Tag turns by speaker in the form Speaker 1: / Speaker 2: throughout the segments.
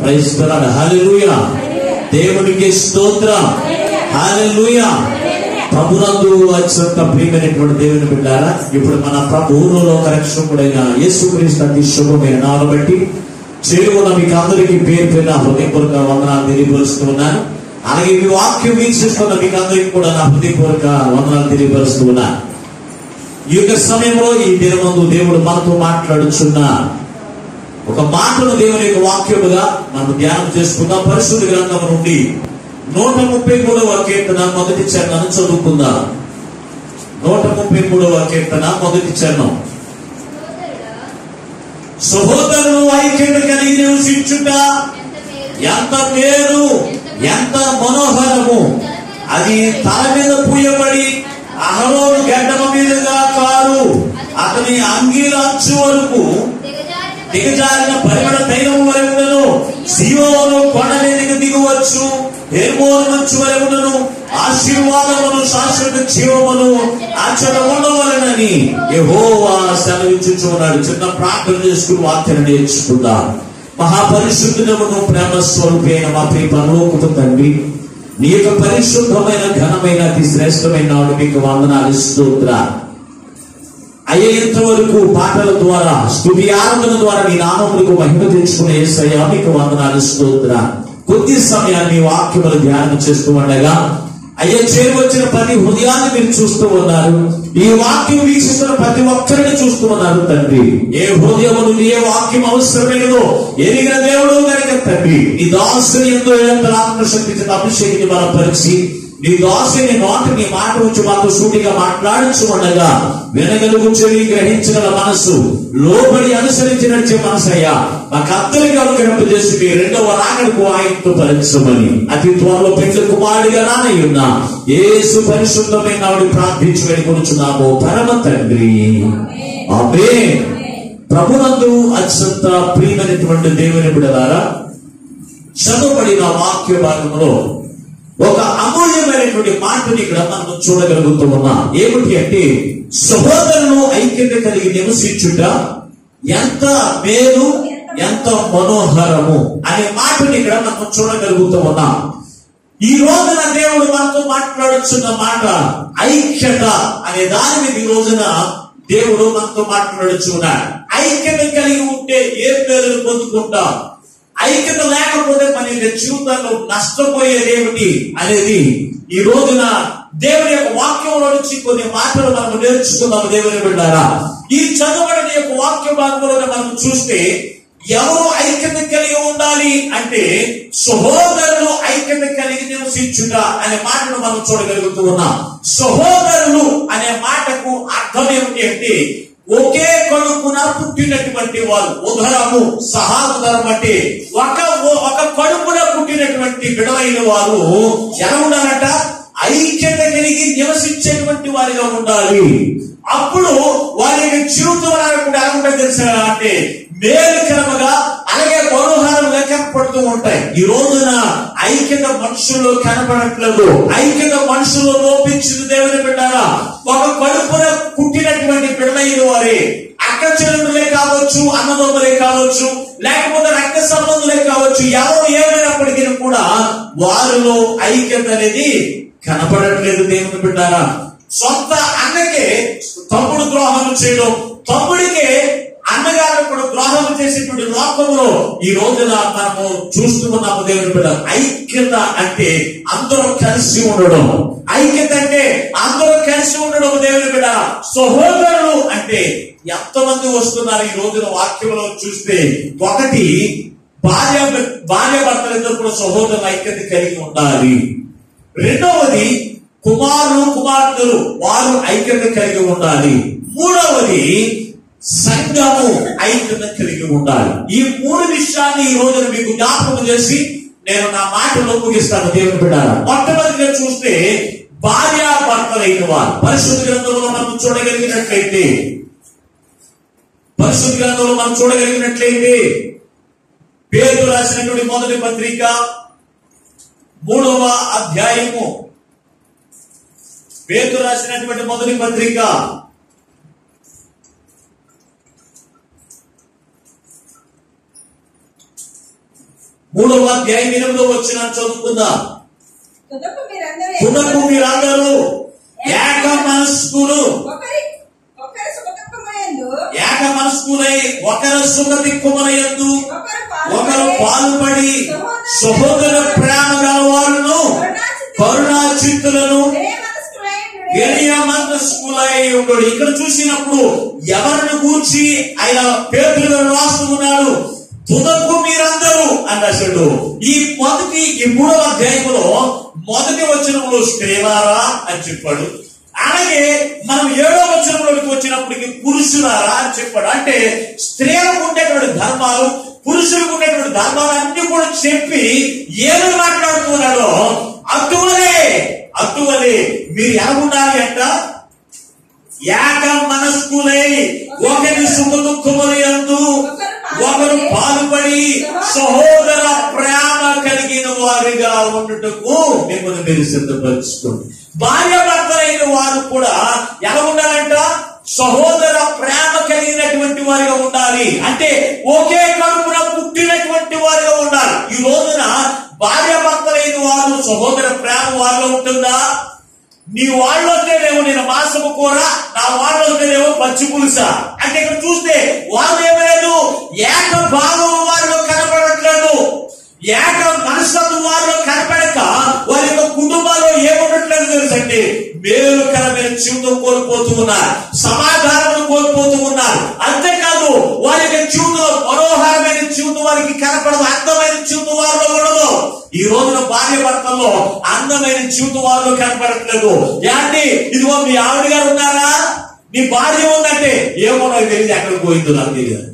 Speaker 1: క్రైస్తవుడు హల్లెలూయా దేవునికి స్తోత్రం హల్లెలూయా ప్రభునందు అత్యంత ప్రియమైనటువంటి దేవుని బిడ్డారా ఇప్పుడు మన ప్రభువులో రక్షకుడైన యేసుక్రీస్తు అతి శుభమైన నాలు బట్టి చేరుకున్న మీకు అందరికీ పేరు పేరున హృదయపూర్వక వందనాలు తెలియపరుస్తూ ఉన్నాను అలాగే మీ వాక్యం వీక్షిస్తున్న మీకు అందరికీ కూడా నా హృదయపూర్వక వందనాలు తెలియపరుస్తూ ఉన్నాను ఈ యొక్క సమయంలో ఈ దినమందు దేవుడు మనతో మాట్లాడుచున్న ఒక మాటను దేవుని యొక్క వాక్యముగా మనం ధ్యానం చేసుకుందాం పరిశుద్ధ గ్రంథం నుండి నూట ముప్పై మూడవ కీర్తన మొదటి చరణం చదువుకుందాం నూట ముప్పై మూడవ కీర్తన మొదటి చరణం సహోదరులు ఐక్యత కలిగి నివసించుట ఎంత పేరు ఎంత మనోహరము అది తల మీద పూయబడి అహరోను గడ్డమ మీదుగా కారు అతని అంగీల అంచు వరకు దిగజారిన పరిమళ తైలం వరకును శివోను కొండ మీదకి దిగవచ్చు హేమోను మంచు వరకును ఆశీర్వాదమును శాశ్వత జీవమును అచ్చట ఉండవలనని యెహోవా సెలవించుచున్నాడు చిన్న ప్రార్థన చేసుకుని వాక్యను నేర్చుకుందాం మహాపరిశుద్ధుడమును ప్రేమ స్వరూపైన మా ప్రియ పరలోకపు తండ్రి నీ యొక్క పరిశుద్ధమైన ఘనమైన అతి శ్రేష్టమైన నాడు మీకు వందనాలు స్తోత్రాలు అయ్యేంత వరకు పాటల ద్వారా స్థుతి ఆరాధన ద్వారా నీ నామములకు మహిమ తెచ్చుకునే ఏసయ్యా మీకు వందనాలు స్తోత్ర కొద్ది సమయాన్ని వాక్యములు ధ్యానం చేస్తూ ఉండగా అయ్యే చేరువచ్చిన ప్రతి హృదయాన్ని మీరు చూస్తూ ఉన్నారు ఈ వాక్యం వీక్షిస్తున్న ప్రతి ఒక్కరిని చూస్తూ ఉన్నారు తండ్రి ఏ హృదయము నుండి ఏ వాక్యం అవసరమైనదో ఎరిగిన దేవుడు కనుక తండ్రి ఈ దాసుని ఎంతో ఆత్మశక్తి చేత అభిషేకిని బలపరిచి నీ దాసుని నోట నీ మాట వచ్చి మాతో సూటిగా మాట్లాడుచు ఉండగా వినగలుగు చెవి గ్రహించగల మనసు లోబడి అనుసరించి నడిచే మనసు అయ్యా మాకందరికీ అనుగ్రహం చేసి మీ రెండవ రాకడకు ఆయనతో పరచమని అతి త్వరలో పెళ్లి కుమారుడిగా రానయ్యున్నా ఏసు పరిశుద్ధమైన ఆవిడ ప్రార్థించి వెళ్ళికొనుచున్నాము పరమ తండ్రి ఆమె ప్రభునందు అత్యంత ప్రియమైనటువంటి దేవుని బిడలారా చదవబడిన వాక్య భాగంలో ఒక అమూల్యమైనటువంటి మాటని ఇక్కడ మనం చూడగలుగుతూ ఉన్నాం ఏమిటి అంటే సహోదరులు ఐక్యత కలిగి నివసించుట ఎంత మేలు ఎంత మనోహరము అనే మాటని ఇక్కడ మనం చూడగలుగుతూ ఉన్నాం ఈ రోజున దేవుడు మనతో మాట్లాడుచున్న మాట ఐక్యత అనే దాని మీద ఈ రోజున దేవుడు మనతో మాట్లాడుచున్నాడు ఐక్యత కలిగి ఉంటే ఏ పేర్లు పొందుకుంటాం ఐక్యత లేకపోతే మన యొక్క జీవితంలో నష్టపోయేది ఏమిటి అనేది ఈ రోజున దేవుని యొక్క వాక్యంలో నుంచి కొన్ని మాటలు మనం నేర్చుకున్నాము దేవుని బిడ్డారా ఈ చదవబడిన యొక్క వాక్య భాగంలో మనం చూస్తే ఎవరు ఐక్యత కలిగి ఉండాలి అంటే సహోదరులు ఐక్యత కలిగి నివసించుట అనే మాటను మనం చూడగలుగుతూ ఉన్నాం సహోదరులు అనే మాటకు అర్థం ఏమిటి అంటే ఒకే కడుపున పుట్టినటువంటి వారు ఉదరము సహాదరం అంటే ఒక ఒక కడుపున పుట్టినటువంటి బిడవైన వారు ఎలా ఉండాలంట ఐక్యత కలిగి నివసించేటువంటి వారిగా ఉండాలి అప్పుడు వారి యొక్క జీవితం కూడా ఎలా ఉంటుంది తెలుసా అంటే మేలుకరముగా అలాగే మనోహరంగా కనపడుతూ ఉంటాయి ఈ రోజున ఐక్యత మనుషుల్లో కనపడట్లేదు ఐక్యత మనుషుల్లో లోపించింది దేవుని బిడ్డారా ఒక కడుపున పుట్టినటువంటి బిడ్డలైన వారే అక్క చెల్లెములే కావచ్చు అన్నదమ్ములే కావచ్చు లేకపోతే రక్త సంబంధులే కావచ్చు ఎవరు ఏమైనప్పటికీ కూడా వారిలో ఐక్యత అనేది కనపడట్లేదు దేవుని బిడ్డారా సొంత అన్నకే తమ్ముడు ద్రోహం చేయడం తమ్ముడికే అన్నగారు కూడా ద్రోహం చేసేటువంటి లోకంలో ఈ రోజున మనము చూస్తూ ఉన్నాము దేవుని బిడ్డ ఐక్యత అంటే అందరూ కలిసి ఉండడం ఐక్యత అంటే అందరూ కలిసి ఉండడం దేవుని బిడ్డ సహోదరులు అంటే ఎంతమంది వస్తున్నారు ఈ రోజున వాక్యంలో చూస్తే ఒకటి భార్య భార్య భర్తలు ఇద్దరు కూడా సహోదరుల ఐక్యత కలిగి ఉండాలి రెండవది కుమారులు కుమార్తెలు వారు ఐక్యత కలిగి ఉండాలి మూడవది సంఘము ఐక్యత కలిగి ఉండాలి ఈ మూడు విషయాన్ని ఈ రోజున మీకు జ్ఞాపకం చేసి నేను నా మాటలో ముగిస్తాను దేవుని బిడ్డారా మొట్టమొదటిగా చూస్తే భార్య భర్తలైన వారు పరిశుద్ధ గ్రంథంలో మనం చూడగలిగినట్లయితే పరిశుద్ధ గ్రంథంలో మనం చూడగలిగినట్లయితే పేరు రాసినటువంటి మొదటి పత్రిక మూడవ అధ్యాయము పేరు రాసినటువంటి మొదటి పత్రిక మూడవ అధ్యాయం ఎనిమిదో వచ్చిన చదువుకుందాం
Speaker 2: తుదకు మీరందరూ
Speaker 1: తుదకు మీరందరూ ఏక మనస్కులు
Speaker 2: ఒకరి ఒకరి సుఖదుఖములందు
Speaker 1: ఏక మనస్కులై ఒకరు సుగతి కుమరయందు
Speaker 2: ఒకరు
Speaker 1: ఒకరు
Speaker 2: పాల్పడి
Speaker 1: పాల్పడి సహోదర ప్రేమ గలవారును కరుణా చిత్తులను
Speaker 2: ఒకే మనస్కులై ఉండుడి.
Speaker 1: ఎలియా మనస్కులై ఉండడు ఇక్కడ చూసినప్పుడు ఎవరిని గూర్చి ఆయన పేర్లు రాస్తూ ఉన్నాడు తుదకు మీరందరూ అన్నాడు ఈ మొదటి ఈ మూడవ అధ్యాయంలో మొదటి వచనంలో స్త్రీలారా అని చెప్పాడు అలాగే మనం ఏడో వచనంలోకి వచ్చినప్పటికి పురుషులారా అని చెప్పాడు అంటే స్త్రీలకు ఉండేటువంటి ధర్మాలు పురుషులకు ఉండేటువంటి ధర్మాలు అన్ని కూడా చెప్పి ఏమి మాట్లాడుతున్నాడో అటువలే అటువలే మీరు ఎలా ఉండాలి అంట ఏక మనస్కులై ఒకరి సుఖ దుఃఖముల యందు ఒకరు పాల్పడి సహోదర ప్రేమ కలిగిన వారిగా ఉండుటకు మిమ్మల్ని మీరు సిద్ధపరచుకోండి భార్య భర్తలైన వారు కూడా ఎలా ఉండాలంట సహోదర ప్రేమ కలిగినటువంటి వారిగా ఉండాలి అంటే ఒకే కడుపున పుట్టినటువంటి వారిగా ఉండాలి ఈ రోజున భార్య భర్తలైన వారు సహోదర ప్రేమ వారిలో ఉంటుందా నీ వాళ్ళు వస్తేనేమో నేను మాంసము కూర నా వాళ్ళు వస్తేనేమో పచ్చి పులుస అంటే ఇక్కడ చూస్తే వాళ్ళు ఏమలేదు ఏక భావం వారిలో కనపడట్లేదు ఏక మనస్తత్వం వారిలో కనపడక వారి యొక్క కుటుంబాల్లో ఏముండట్లేదు తెలుసండి మేలుకరమైన జీవితం కోల్పోతూ ఉన్నారు సమాధానం కోల్పోతూ ఉన్నారు అంతేకాదు వారి యొక్క జీవితంలో మనోహరమైన జీవితం వారికి కనపడదు అందమైన జీవితం వారిలో ఉండదు ఈ రోజున భార్య భర్తల్లో అందమైన జీవితం వారిలో కనపడట్లేదు ఏంటి ఇదిగో మీ ఆవిడ గారు ఉన్నారా నీ భార్య ఉందంటే ఏమో నాకు తెలియదు ఎక్కడికి పోయిందో నాకు తెలియదు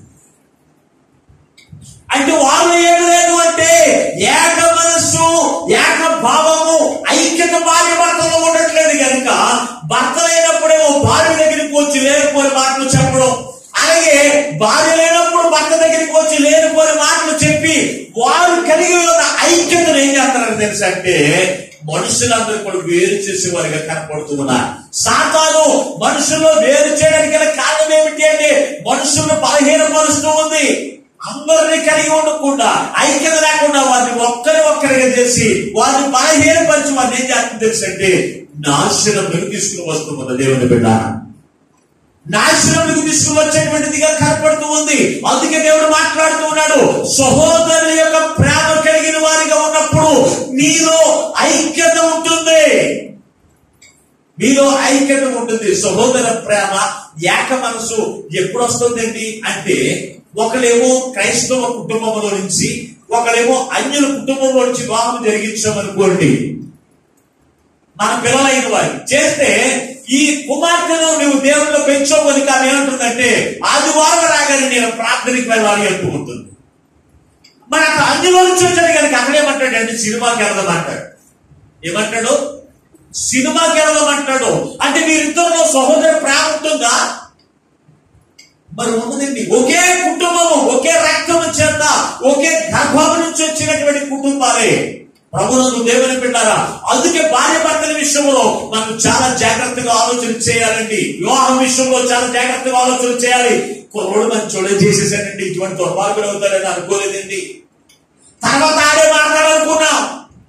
Speaker 1: అంటే వాళ్ళు ఏమి లేదు అంటే ఏక మనస్సు ఏక భావము ఐక్యత భార్య భర్తలో ఉండట్లేదు కనుక భర్తలైనప్పుడేమో భార్య దగ్గరికి వచ్చి లేనిపోని మాటలు చెప్పడం అలాగే భార్య లేనప్పుడు భర్త దగ్గరికి వచ్చి లేనిపోని మాటలు చెప్పి వారు కలిగి ఉన్న ఐక్యతను ఏం చేస్తారని తెలుసు అంటే మనుషులందరూ కూడా వేరు చేసే వారిగా కనపడుతూ ఉన్నారు సాతాను మనుషుల్లో వేరు చేయడానికి గల కారణం ఏమిటి అంటే మనుషులను బలహీనపరుస్తూ ఉంది అందరినీ కలిగి ఉండకుండా ఐక్యత లేకుండా వారిని ఒక్కరి ఒక్కరిగా చేసి వారిని బలహీనపరిచి వారిని ఏం చేస్తుంది తెలుసు అంటే నాశనంలోకి తీసుకుని వస్తుంది దేవుని బిడ్డ నాశనంలోకి తీసుకుని వచ్చేటువంటిదిగా కనపడుతూ ఉంది అందుకే దేవుడు మాట్లాడుతూ ఉన్నాడు సహోదరుల యొక్క ప్రేమ కలిగిన వారిగా ఉన్నప్పుడు నీలో ఐక్యత ఉంటుంది మీలో ఐక్యత ఉంటుంది సహోదర ప్రేమ ఏక మనసు ఎప్పుడు వస్తుందండి అంటే ఒకలేమో క్రైస్తవ కుటుంబంలో నుంచి ఒకలేమో అన్యుల కుటుంబంలో నుంచి వివాహం జరిగించామనుకోండి మన పిల్లలైన వారి చేస్తే ఈ కుమార్తెను నువ్వు దేవుళ్ళు పెంచోమని కానీ ఏమంటుందంటే ఆదివారం రాగానే నేను ప్రార్థనకి వెళ్ళాలి అంటూ ఉంటుంది మరి అక్కడ అందులో నుంచి వచ్చాడు కనుక అక్కడేమంటాడు అంటే సినిమాకి వెళ్దామంటాడు ఏమంటాడు సినిమాకి వెళ్దామంటాడు అంటే మీరిద్దరిలో సహోదర ప్రేమ ఉంటుందా మరి ఉన్నదండి ఒకే కుటుంబము ఒకే రక్తము చేత ఒకే గర్భం నుంచి వచ్చినటువంటి కుటుంబాలే ప్రభునందు దేవుని పెట్టారా అందుకే భార్య భర్తల విషయంలో మనం చాలా జాగ్రత్తగా ఆలోచన చేయాలండి వివాహం విషయంలో చాలా జాగ్రత్తగా ఆలోచన చేయాలి కుర్రోడు మనం చూడ చేసేసానండి ఇటువంటి దుర్మార్గులు అవుతారని అనుకోలేదండి తర్వాత ఆడే మాట్లాడాలనుకున్నాం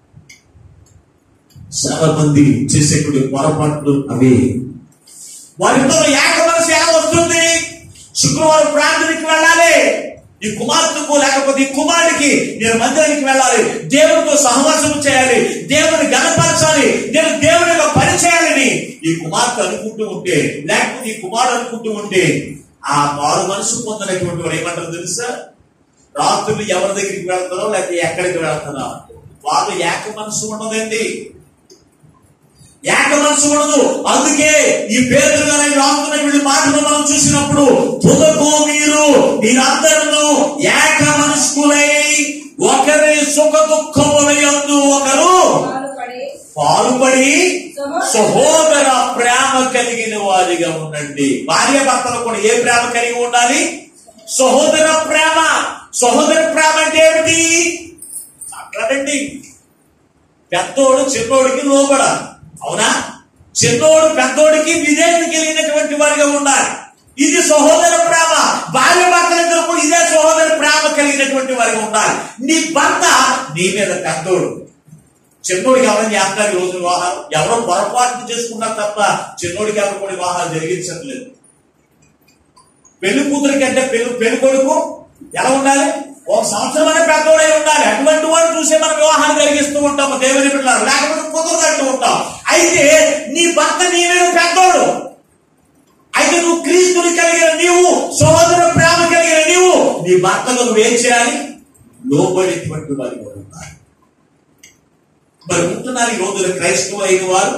Speaker 1: చాలా మంది చేసేటువంటి పొరపాట్లు అవి వారిద్దరూ ఏక మనసు ఎలా వస్తుంది శుక్రవారం ప్రార్థనకి వెళ్ళాలి ఈ కుమార్తెకు లేకపోతే ఈ కుమారుడికి నేను మందిరానికి వెళ్ళాలి దేవుడితో సహవాసం చేయాలి దేవుని గణపరచాలి నేను దేవుని యొక్క పని చేయాలని ఈ కుమార్తె అనుకుంటూ ఉంటే లేకపోతే ఈ కుమారుడు అనుకుంటూ ఉంటే ఆ మారు మనసు పొందినటువంటి వాడు ఏమంటారు తెలుసా రాత్రులు ఎవరి దగ్గరికి వెళ్తారో లేకపోతే ఎక్కడికి వెళ్తారో వాళ్ళు ఏక మనసు ఉండదండి ఏక మనసు ఉండదు అందుకే ఈ పేదలు గారు రాస్తున్నటువంటి మాటలు మనం చూసినప్పుడు తుదకు మీరు మీరందరూ ఏక మనస్కులై ఒకరి సుఖ దుఃఖములందు ఒకరు
Speaker 2: పాలుపడి
Speaker 1: పాల్పడి సహోదర ప్రేమ కలిగిన వారిగా ఉండండి భార్య భర్తలు కూడా ఏ ప్రేమ కలిగి ఉండాలి సహోదర ప్రేమ సహోదర ప్రేమ అంటే ఏమిటి అట్లాడండి పెద్దోడు చిన్నోడికి లోబడాలి అవునా చిన్నోడు పెద్దోడికి విధేయత కలిగినటువంటి వారిగా ఉండాలి ఇది సహోదర ప్రేమ భార్య భర్తలిద్దరు కూడా ఇదే సహోదర ప్రేమ ప్రేమ కలిగినటువంటి వారిగా ఉండాలి నీ భర్త నీ మీద పెద్దోడు చిన్నోడికి ఎవరైనా చేస్తారు ఈ రోజు వివాహాలు ఎవరో పొరపాటు చేసుకున్నారు తప్ప చిన్నోడికి ఎవరు కూడా వివాహాలు జరిగించట్లేదు పెళ్లి కూతురి కంటే పెళ్లి పెళ్లి కొడుకు ఎలా ఉండాలి ఒక సంవత్సరమైన పెద్దోడై ఉండాలి అటువంటి వాడు చూసే మనం వివాహాలు జరిగిస్తూ ఉంటాము దేవుని బిడ్డలు లేకపోతే కుదరదంటూ ఉంటాం అయితే నీ భర్త నీ మీద పెద్దోడు అయితే నువ్వు క్రీస్తుని కలిగిన నీవు సహోదర ప్రేమ కలిగిన నీవు నీ భర్తకు నువ్వు ఏం చేయాలి లోబడేటువంటి వారి కూడా ఉండాలి మరి ఉంటున్నారు ఈ రోజున క్రైస్తవ అయిన వారు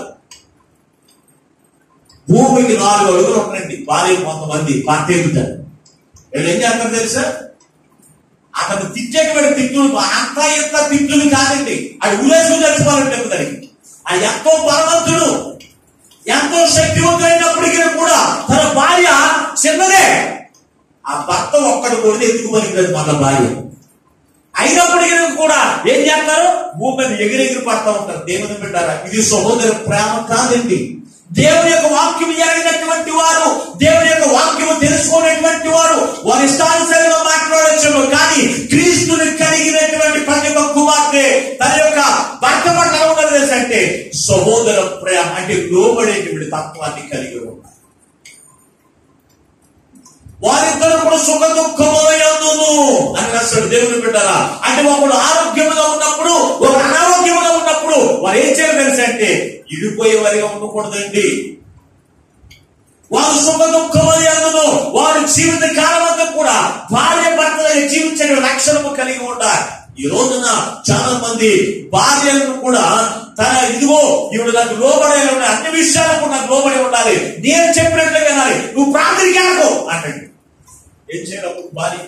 Speaker 1: భూమికి నాలుగు అడుగులు ఉండండి భార్య కొంతమంది పట్టేగుతారు వీళ్ళు ఏం చేస్తారు తెలుసా అతను తిట్టేటువంటి తిట్టులు అంతా ఎంత తిట్టులు కాదండి అది ఉలేసు చచ్చిపోవాలంటే దానికి అది ఎంతో బలవంతుడు ఎంతో శక్తివంతుడైనప్పటికీ కూడా తన భార్య చిన్నదే ఆ భర్త ఒక్కడు కూడా ఎత్తుకుపోయింది మన భార్య అయినప్పటికీ కూడా ఏం చేస్తారు భూమి మీద ఎగిరెగిరి పడతా ఉంటారు దేవుని పెట్టారా ఇది సహోదర ప్రేమ కాదండి దేవుని యొక్క వాక్యం ఎరగినటువంటి వారు దేవుని యొక్క వాక్యము తెలుసుకునేటువంటి వారు వారి ఇష్టానుసరిగా మాట్లాడచ్చు కానీ క్రీస్తుని కలిగినటువంటి ప్రతి ఒక్క కుమార్తె తన యొక్క భర్త పట్ల ఎలా ఉన్నది తెలుసా అంటే సహోదర ప్రేమ అంటే లోబడేటువంటి తత్వాన్ని కలిగి ఉన్నారు వారిద్దరు కూడా సుఖ దుఃఖములందును అని రాస్తాడు దేవుని బిడ్డరా అంటే ఒకడు ఆరోగ్యముగా ఉన్నప్పుడు ఒక అనారోగ్యముగా ఉన్నప్పుడు వారు ఏం చేయాలి తెలుసా అంటే ఇడిపోయే వారిగా ఉండకూడదండి వారు సుఖ దుఃఖములందును వారు జీవిత కాలం అంతా కూడా భార్య భర్తల జీవించే లక్షణము కలిగి ఉండాలి ఈ రోజున చాలా మంది భార్యలను కూడా తన ఇదిగో ఈవిడ నాకు లోబడే అన్ని విషయాలకు నాకు లోబడి ఉండాలి నేను చెప్పినట్లే వినాలి నువ్వు ప్రార్థనకి వెళ్ళకు అంటాడు ఏం చేయాలి అప్పుడు భార్య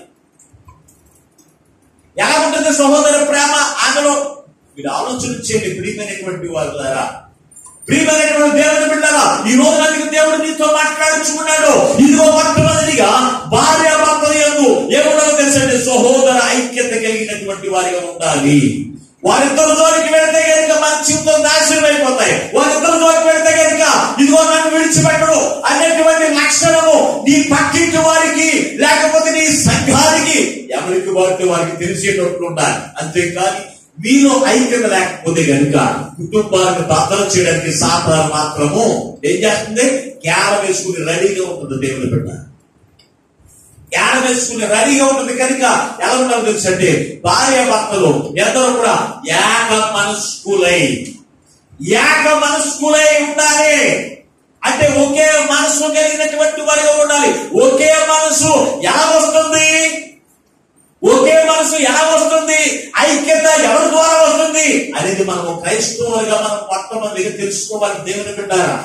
Speaker 1: ఎలా ఉంటుంది సహోదర ప్రేమ అందులో మీరు ఆలోచన చేయండి ప్రియమైనటువంటి వారు ద్వారా ప్రియమైనటువంటి దేవుని బిడ్డరా ఈ రోజు నాకు దేవుడు నీతో మాట్లాడుచుకున్నాడు ఇదిగో మొట్టమొదటిగా భార్య భర్తలు ఎందు ఏముండదో తెలుసండి సహోదర ఐక్యత కలిగినటువంటి వారిగా ఉండాలి వారిద్దరు జోలికి వెళితే కనుక మన జీవితం నాశనం అయిపోతాయి వారిద్దరు జోలికి వెళితే కనుక ఇదిగో నన్ను విడిచిపెట్టడు అనేటువంటి లక్షణము నీ పక్కింటి వారికి లేకపోతే నీ సంఘానికి ఎవరికి వారికి వారికి తెలిసేటట్లు ఉండాలి అంతేకాని మీలో ఐక్యత లేకపోతే కనుక కుటుంబానికి బద్దలు చేయడానికి సాతాను మాత్రము ఏం చేస్తుంది క్యార వేసుకుని రెడీగా ఉంటుంది దేవుని బిడ్డ క్యార వేసుకుని రెడీగా ఉంటుంది కనుక ఎలా ఉండాలి తెలుసు అంటే భార్య భర్తలు ఎందరో కూడా ఏక మనస్కులై ఏక మనస్కులై ఉండాలి అంటే ఒకే మనసు కలిగినటువంటి వారిగా ఉండాలి ఒకే మనసు ఎలా వస్తుంది ఒకే మనసు ఎలా వస్తుంది ఐక్యత ఎవరి ద్వారా వస్తుంది అనేది మనం క్రైస్తవులుగా మనం మొట్టమొదటిగా తెలుసుకోవాలి దేవుని బిడ్డారా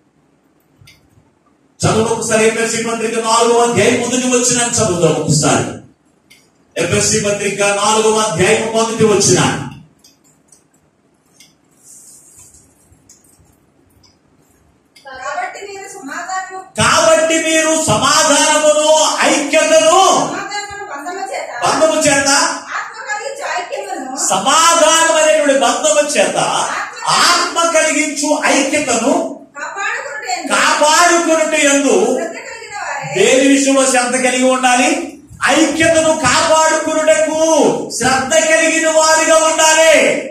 Speaker 1: చదువు ఒకసారి ఎఫ్ఎస్సి పత్రిక నాలుగవ అధ్యాయం మొదటి వచ్చిన చదువుతాం ఒకసారి ఎఫ్ఎస్సి పత్రిక నాలుగవ అధ్యాయం మొదటి వచ్చిన
Speaker 2: కాబట్టి మీరు సమాధానము
Speaker 1: కాబట్టి మీరు సమాధానమును ఐక్యతను
Speaker 2: సమాధానము బంధము చేత
Speaker 1: బంధము చేత
Speaker 2: ఆత్మ కలిగించు ఐక్యమును
Speaker 1: సమాధానం అనేటువంటి బంధము చేత ఆత్మ కలిగించు ఐక్యతను
Speaker 2: కాపాడుకుంటే
Speaker 1: కాపాడుకున్నట్టు ఎందు
Speaker 2: శ్రద్ధ కలిగిన వారే
Speaker 1: దేని విషయంలో శ్రద్ధ కలిగి ఉండాలి ఐక్యతను కాపాడుకున్నటకు శ్రద్ధ కలిగిన వారిగా ఉండాలి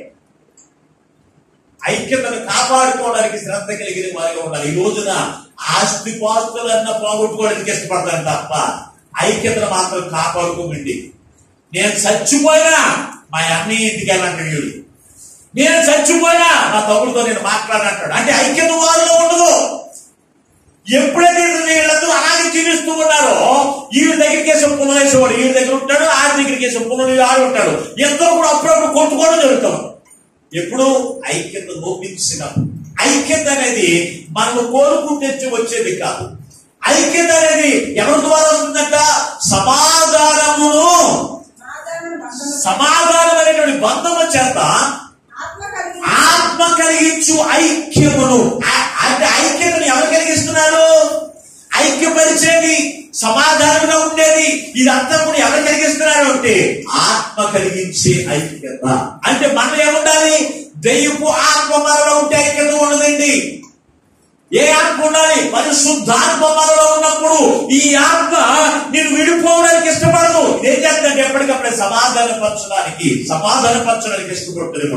Speaker 1: ఐక్యతను కాపాడుకోవడానికి శ్రద్ధ కలిగిన వారిగా ఉండాలి ఈ రోజున ఆస్తి పాస్తులన్న పోగొట్టుకోవడానికి ఇష్టపడతాను తప్ప ఐక్యతను మాత్రం కాపాడుకోమండి నేను చచ్చిపోయినా మా అన్నయ్య ఇంటికి వెళ్ళంటాడు వీడు నేను చచ్చిపోయినా మా తమ్ముడితో నేను మాట్లాడంటాడు అంటే ఐక్యత వారిలో ఉండదు ఎప్పుడైతే వీళ్ళందరూ అలాగే జీవిస్తూ ఉన్నారో వీళ్ళ దగ్గరికి వేసే పునరేసేవాడు వీళ్ళ దగ్గర ఉంటాడు ఆడి దగ్గరికి వేసే పునరు ఆడు ఉంటాడు ఎంతో కూడా అప్పుడప్పుడు కొట్టుకోవడం జరుగుతాం ఎప్పుడు ఐక్యత లోపించినప్పుడు ఐక్యత అనేది మనం కోరుకుంటే వచ్చేది కాదు ఐక్యత అనేది ఎవరి ద్వారా వస్తుందంట సమాధానమును
Speaker 2: సమాధానము బంధము
Speaker 1: సమాధానం అనేటువంటి బంధము చేత
Speaker 2: ఆత్మ కలిగించు
Speaker 1: ఆత్మ కలిగించు ఐక్యమును ఆ- అంటే ఐక్యతను ఎవరు కలిగిస్తున్నారు ఐక్యపరిచేది సమాధానంగా ఉండేది ఇదంతా కూడా ఎవరు కలిగిస్తున్నారు అంటే ఆత్మ కలిగించే ఐక్యత అంటే మనం ఏముండాలి దెయ్యపు ఆత్మ మనలో ఉంటే ఐక్యత ఉండదండి ఏ ఆత్మ ఉండాలి పరిశుద్ధాత్మ మనలో ఉన్నప్పుడు ఈ ఆత్మ నేను విడిపోవడానికి ఇష్టపడదు ఏం చేద్దంటే ఎప్పటికప్పుడే సమాధానపరచడానికి సమాధానపరచడానికి ఇష్టపడుతుంది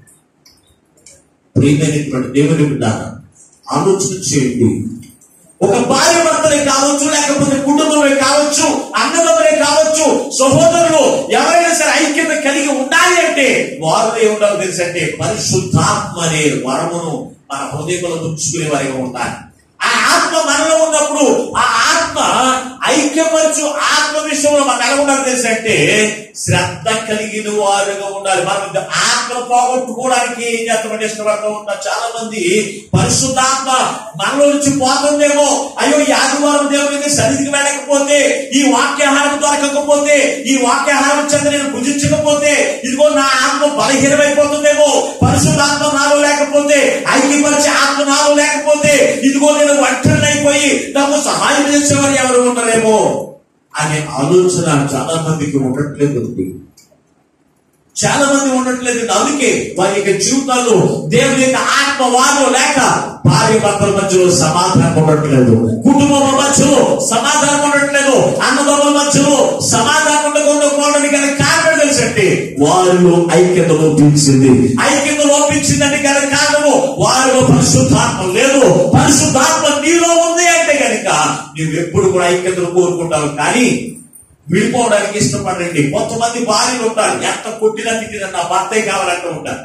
Speaker 1: ప్రియమైనటువంటి దేవుని బిడ్డ ఆలోచన చేయండి ఒక భార్య భర్తలే కావచ్చు లేకపోతే కుటుంబమే కావచ్చు అన్నదమ్ములే కావచ్చు సహోదరులు ఎవరైనా సరే ఐక్యత కలిగి ఉండాలి అంటే వారు ఏ ఉండాలి తెలుసంటే పరిశుద్ధాత్మ అనే వరమును మన హృదయంలో ఉంచుకునే వారిగా ఉండాలి ఆ ఆత్మ మనలో ఉన్నప్పుడు ఆ ఆత్మ ఐక్యపరచు ఆత్మ విషయంలో మనం ఎలా ఉండాలి తెలుసంటే శ్రద్ధ కలిగిన వారుగా ఉండాలి మనం ఇది ఆత్మ పోగొట్టుకోవడానికి ఏం చేస్తామంటే ఇష్టపడుతూ ఉంటారు చాలా మంది పరిశుద్ధాత్మ మనలో నుంచి పోతుందేమో అయ్యో ఈ ఆదివారం దేవునికి సన్నిధికి వెళ్ళకపోతే ఈ వాక్యాహారం దొరకకపోతే ఈ వాక్యాహారం చెంద నేను భుజించకపోతే ఇదిగో నా ఆత్మ బలహీనమైపోతుందేమో పరిశుద్ధాత్మ నాలో లేకపోతే ఐక్యపరిచే ఆత్మ నాలో లేకపోతే ఇదిగో నేను ఒంటరినైపోయి నాకు సహాయం చేసేవారు ఎవరు ఉండరేమో అనే ఆలోచన చాలా మందికి ఉండట్లేదు చాలా మంది ఉండట్లేదు అందుకే వారి యొక్క జీవితాల్లో దేవుని యొక్క ఆత్మ వారు లేక భార్య భర్తల మధ్యలో సమాధానం ఉండట్లేదు కుటుంబం మధ్యలో సమాధానం ఉండట్లేదు అన్నదమ్ముల మధ్యలో సమాధానం ఉండకుండా పోవడానికి గల కారణం తెలుసంటే వారిలో ఐక్యత లోపించింది ఐక్యత లోపించిందంటే గల కారణము వారిలో పరిశుద్ధాత్మ లేదు పరిశుద్ధాత్మ నీలో ఉంది అంటే కనుక నువ్వు ఎప్పుడు కూడా ఐక్యతను కోరుకుంటావు కానీ విడిపోవడానికి ఇష్టపడండి కొంతమంది భార్యలు ఉంటారు ఎంత కొట్టినా తిట్టినా నా భర్తే కావాలంటూ ఉంటారు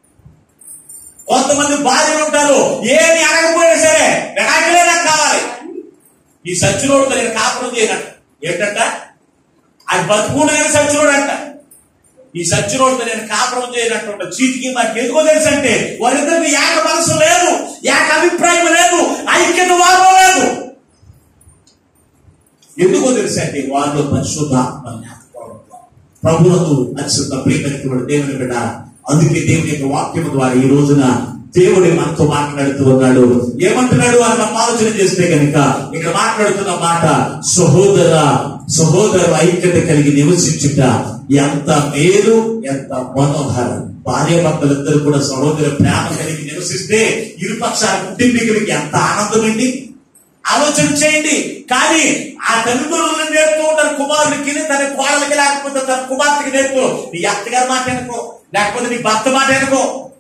Speaker 1: కొంతమంది భార్యలు ఉంటారు ఏమి అడగపోయినా సరే వినాయకులే నాకు కావాలి ఈ సచ్చినోడితో నేను కాపురం చేయనట్ట ఏంటంట అది బతుకుండగానే సచ్చినోడు అంట ఈ సచ్చినోడితో నేను కాపురం చేయనట్టు చీటికి నాకు ఎందుకో తెలుసు అంటే వారిద్దరికి ఏక మనసు లేదు ఏక అభిప్రాయం లేదు ఐక్యత వారు లేదు ఎందుకో తెలుసా అంటే వాళ్ళు పరిశుద్ధాత్మ జ్ఞాపకం ప్రభువులకు అత్యంత ప్రియమైనటువంటి దేవుని బిడ్డ అందుకే దేవుని యొక్క వాక్యం ద్వారా ఈ రోజున దేవుడి మనతో మాట్లాడుతూ ఉన్నాడు ఏమంటున్నాడు అని మనం ఆలోచన చేస్తే కనుక ఇక్కడ మాట్లాడుతున్న మాట సహోదర సహోదర ఐక్యత కలిగి నివసించుట ఎంత మేలు ఎంత మనోహరం భార్య భర్తలిద్దరు కూడా సహోదర ప్రేమ కలిగి నివసిస్తే ఇరుపక్షాల కుటుంబీకులకి ఎంత ఆనందమండి ఆలోచన చేయండి కానీ ఆ తల్లిదండ్రులు నేర్పుతూ ఉంటారు కుమారుడికి తన కోడలికి లేకపోతే తన కుమార్తెకి నేర్పు నీ అత్తగారి మాట అనుకో లేకపోతే నీ భర్త మాట అనుకో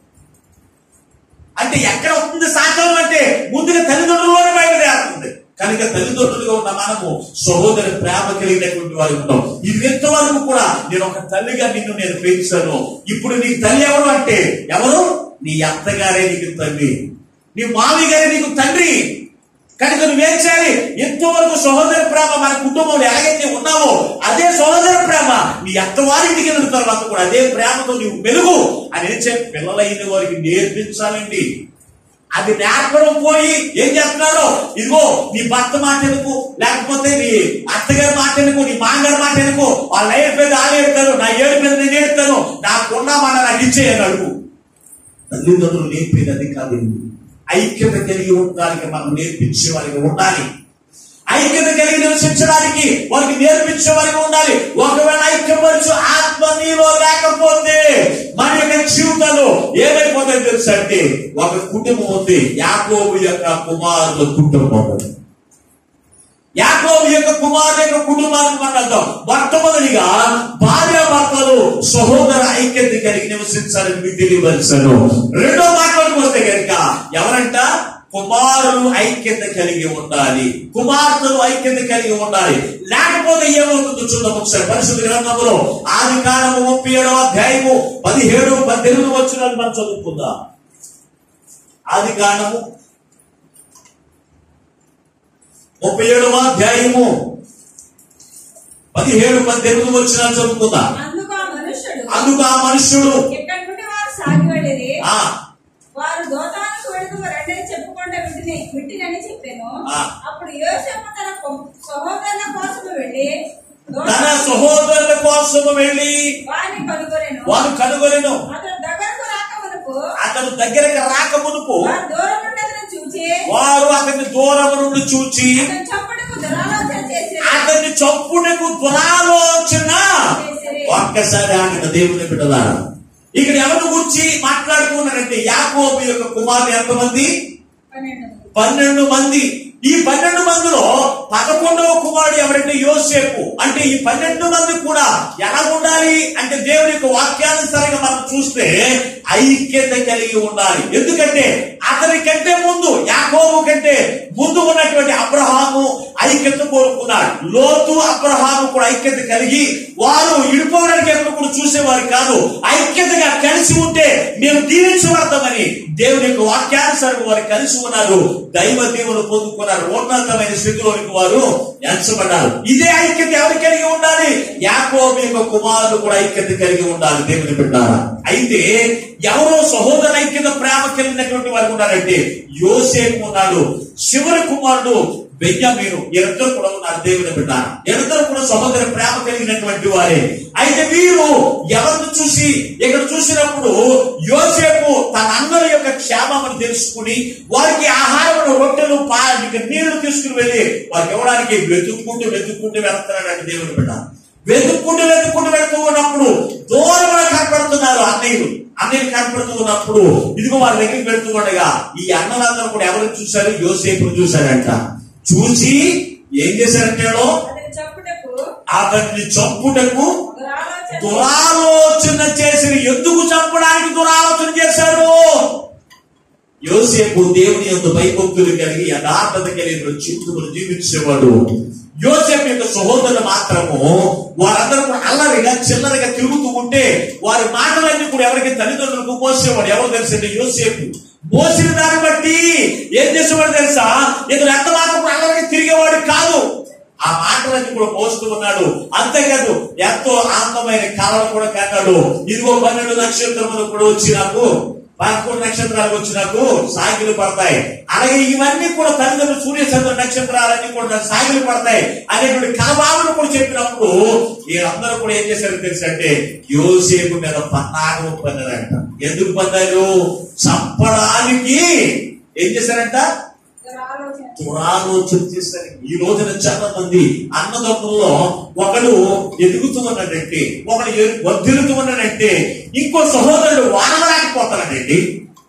Speaker 1: అంటే ఎక్కడ వస్తుంది సాధ్యం అంటే ముందుగా తల్లిదండ్రుల్లోనే బయలుదేరుతుంది కనుక తల్లిదండ్రులుగా ఉన్న మనము సహోదరి ప్రేమ కలిగినటువంటి వారు ఉంటాం ఇది ఎంతవరకు కూడా నేను ఒక తల్లిగా నిన్ను నేను పెంచాను ఇప్పుడు నీకు తల్లి ఎవరు అంటే ఎవరు నీ అత్తగారే నీకు తల్లి నీ మావి గారే నీకు తండ్రి కనుక నువ్వేం చేయాలి ఎంతవరకు సహోదర ప్రేమ మన కుటుంబంలో ఎలాగైతే ఉన్నావో అదే సహోదర ప్రేమ నీ అత్తవారింటికి వెళ్ళిన తర్వాత కూడా అదే ప్రేమతో నీవు వెలుగు అని ఏం చెప్పి పిల్లలైన వారికి నేర్పించాలండి అది నేర్పడం పోయి ఏం చేస్తున్నారో ఇదిగో నీ భర్త మాట ఎనుకో లేకపోతే నీ అత్తగారి మాట ఎనుకో నీ మాంగారి మాట ఎనుకో వాళ్ళ ఏడు మీద వాళ్ళు ఏడుతారు నా ఏడు మీద నేను ఏడుతాను నాకున్నా మన నాకు ఇచ్చేయని అడుగు తల్లిదండ్రులు నేర్పేది అది కాదు ఐక్యత కలిగి ఉండడానికి మనం నేర్పించే వారికి ఉండాలి ఐక్యత కలిగి నివసించడానికి వారికి నేర్పించే వారికి ఉండాలి ఒకవేళ ఐక్యపరచు ఆత్మ నీలో లేకపోతే మన యొక్క జీవితంలో ఏమైపోతాయి తెలుసు అంటే ఒక కుటుంబం ఉంది యాకోబు యొక్క కుమారుల కుటుంబం ఉంది. యాకోబు యొక్క కుమారుడు యొక్క కుటుంబానికి మనం మొట్టమొదటిగా భార్య భర్తలు సహోదర ఐక్యత కలిగి నివసించాలని మీకు తెలియవలసాను రెండో మాటలకు వస్తే కనుక ఎవరంట కుమారులు ఐక్యత కలిగి ఉండాలి కుమార్తెలు ఐక్యత కలిగి ఉండాలి లేకపోతే ఏమవుతుందో చూద్దాం ఒకసారి పరిశుద్ధ గ్రంథంలో ఆది కాలము ముప్పై ఏడవ అధ్యాయము పదిహేడు పద్దెనిమిది వచ్చిన మనం చదువుకుందాం ఆది కాలము ముప్పై ఏడవ అధ్యాయము పదిహేడు పద్దెనిమిది వచ్చిన చదువుకుందాం
Speaker 2: అందుకు ఆ మనుష్యుడు
Speaker 1: అందుకు ఆ మనుష్యుడు
Speaker 2: ఎక్కడి నుండి వారు సాగి వెళ్ళిరి
Speaker 1: ఆ
Speaker 2: వారు దోతానికి వెళుతూ రెండే చెప్పుకుంటే వింటిని వింటినని చెప్పాను
Speaker 1: ఆ.
Speaker 2: అప్పుడు యోసేపు తన కొ- సహోదరుల కోసం వెళ్ళి దోత-
Speaker 1: తన సహోదరుల కోసం వెళ్ళి
Speaker 2: వారిని కనుగొనెను
Speaker 1: వారు కనుగొనెను
Speaker 2: అతడు దగ్గరకు రాక మునుపు
Speaker 1: అతను దగ్గరకు రాక మునుపు
Speaker 2: వారు దూరం నుండి అతను చూచి
Speaker 1: వారు అతన్ని దూరం నుండి చూచి
Speaker 2: అతను చప్పుడుకు దురాలోచన చేసి
Speaker 1: అతన్ని చొప్పునకు దురాలోచన ఒక్కసారి ఆయన దేవుని బిడ్డలారా ఇక్కడ ఎవరి గురించి మాట్లాడుకున్నారంటే యాకోబు యొక్క కుమారులు ఎంతమంది
Speaker 2: పన్నెండు
Speaker 1: పన్నెండు మంది ఈ పన్నెండు మందిలో పదకొండవ కుమారుడు ఎవరంటే యోసేపు అంటే ఈ పన్నెండు మంది కూడా ఎలా ఉండాలి అంటే దేవుని యొక్క వాక్యానుసారంగా మనం చూస్తే ఐక్యత కలిగి ఉండాలి ఎందుకంటే అతని కంటే ముందు యాకోబు కంటే ముందు ఉన్నటువంటి అబ్రహాము ఐక్యత కోరుకున్నాడు లోతు అబ్రహాము కూడా ఐక్యత కలిగి వారు ఇడిపోవడానికి ఎప్పుడు కూడా చూసేవారు కాదు ఐక్యతగా కలిసి ఉంటే మేము దీవించబడతామని దేవుని యొక్క వాక్యానుసారం వారు కలిసి ఉన్నారు దైవ దేవుని పొందుకున్నారు ఉన్నతమైన స్థితిలోనికి వారు ఎంచబడ్డారు ఇదే ఐక్యత ఎవరు కలిగి ఉండాలి యాకోబు యొక్క కుమారుడు కూడా ఐక్యత కలిగి ఉండాలి దేవుని బిడ్డారా అయితే ఎవరో సహోదర ఐక్యత ప్రేమ కలిగినటువంటి వారు ఉన్నారంటే యోసేపు ఉన్నాడు శివరి కుమారుడు బెంజమీను ఇద్దరు కూడా ఉన్నారు దేవుని బిడ్డ ఇద్దరు కూడా సహోదర ప్రేమ కలిగినటువంటి వారే అయితే వీరు ఎవరిని చూసి ఇక్కడ చూసినప్పుడు యోసేపు తన అన్నల యొక్క క్షేమమును తెలుసుకుని వారికి ఆహారం రొట్టెలు పా ఇక నీళ్లు తీసుకుని వెళ్ళి వారికి ఇవ్వడానికి వెతుక్కుంటూ వెతుక్కుంటూ వెళ్తున్నాడు దేవుని బిడ్డ వెతుక్కుంటూ వెతుక్కుంటూ వెళ్తూ ఉన్నప్పుడు దూరంగా కనపడుతున్నారు అన్నయ్యలు అన్నయ్యలు కనపడుతూ ఉన్నప్పుడు ఇదిగో వాళ్ళ దగ్గరికి వెళ్తూ ఉండగా ఈ అన్నలందరూ కూడా ఎవరు చూశారు యోసేపును చూశారంట చూసి ఏం చేశారంటే వీళ్ళు?
Speaker 2: అతని చప్పుటకు
Speaker 1: అతన్ని చంపుటకు
Speaker 2: ఒక ఆలోచన
Speaker 1: దురాలోచన చేసిన ఎందుకు చంపడానికి దురాలోచన చేశారు యోసేపు దేవుని యొక్క భయభక్తులు కలిగి యథార్థత కలిగిన జీవితములు జీవించేవాడు యోసేపు యొక్క సహోదరులు మాత్రము వారందరూ కూడా అల్లరిగా చిల్లరగా తిరుగుతూ ఉంటే వారి మాటలన్నీ కూడా ఎవరికి తల్లిదండ్రులకు మోసేవాడు ఎవరు తెలుసండి యోసేపు మోసిన దాన్ని బట్టి ఏం చేసేవాడు తెలుసా ఇతను ఎంత మాత్రం కూడా అల్లరిగా తిరిగేవాడు కాదు ఆ మాటలన్నీ కూడా మోస్తూ ఉన్నాడు అంతేకాదు ఎంతో ఆనందమైన కాలం కూడా కన్నాడు ఇదిగో పన్నెండు నక్షత్రములు కూడా వచ్చి నాకు పదకొండు నక్షత్రాలు వచ్చి నాకు సాగిలు పడతాయి అలాగే ఇవన్నీ కూడా తల్లిదండ్రులు సూర్య చంద్ర నక్షత్రాలన్నీ కూడా నాకు సాగిలు పడతాయి అనేటువంటి కలభావన కూడా చెప్పినప్పుడు వీళ్ళందరూ కూడా ఏం చేశారు తెలుసంటే యోసేపు మీద పన్నాగం పన్నారంట ఎందుకు పన్నారు చంపడానికి ఏం చేశారంట
Speaker 2: ఒక ఆలోచన
Speaker 1: దురాలోచన చేశారు ఈ రోజున చాలా మంది అన్నదమ్ముల్లో ఒకడు ఎదుగుతూ ఉన్నాడంటే ఒకడు ఎ- వర్ధిల్లుతూ ఉన్నాడంటే ఇంకో సహోదరుడు వాడలేకపోతాడండి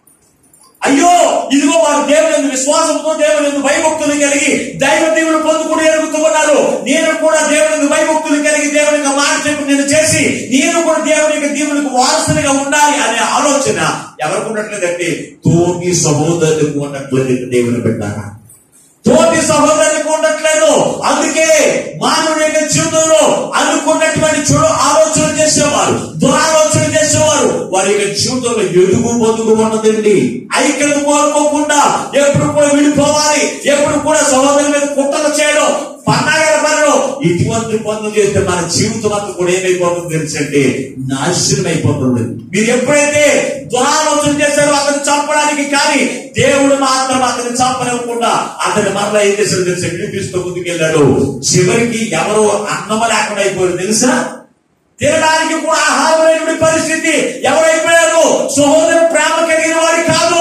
Speaker 1: అయ్యో ఇదిగో వారు దేవుని యందు విశ్వాసంతో దేవుని యందు భయభక్తులు కలిగి దైవ దేవుడు పొందుకుని ఎరుగుతూ ఉన్నారు నేను కూడా దేవుని యందు భయభక్తులు కలిగి దేవుని యొక్క మాట చెప్పి నేను చేసి నేను కూడా దేవుని యొక్క దేవునికి వారసునిగా ఉండాలి అనే ఆలోచన ఎవరికి ఉండట్లేదంటే తోటి సహోదరులకు ఉండట్లేదు దేవుని పెట్టారా తోటి సహోదరులకు ఉండట్లేదు అందుకే మానవుడి యొక్క జీవితంలో అనుకున్నటువంటి చెడు ఆలోచన చేసేవారు దురాలోచన చేసేవారు వారి యొక్క జీవితంలో ఎదుగు బతుకు ఉన్నదండి ఐక్యత కోరుకోకుండా ఎప్పుడు కూడా విడిపోవాలి ఎప్పుడు కూడా సహోదరుల మీద కుట్రలు చేయడం పన్నాగల పనులు ఇటువంటి పనులు చేస్తే మన జీవితం అంతా కూడా ఏమైపోతుంది తెలుసండి నాశనం అయిపోతుంది మీరు ఎప్పుడైతే దురాలోచన చేశారో అతను చంపడానికి కానీ దేవుడు మాత్రం అతన్ని చంపనివ్వకుండా అతని మరలా ఏం చేశాడు తెలుసా వినిపిస్తూ ముందుకెళ్ళాడు చివరికి ఎవరో అన్నం లేకుండా అయిపోయారు తెలుసా తినడానికి కూడా ఆహారం లేని పరిస్థితి ఎవరైపోయారు సహోదర ప్రేమ కలిగిన వారు కాదు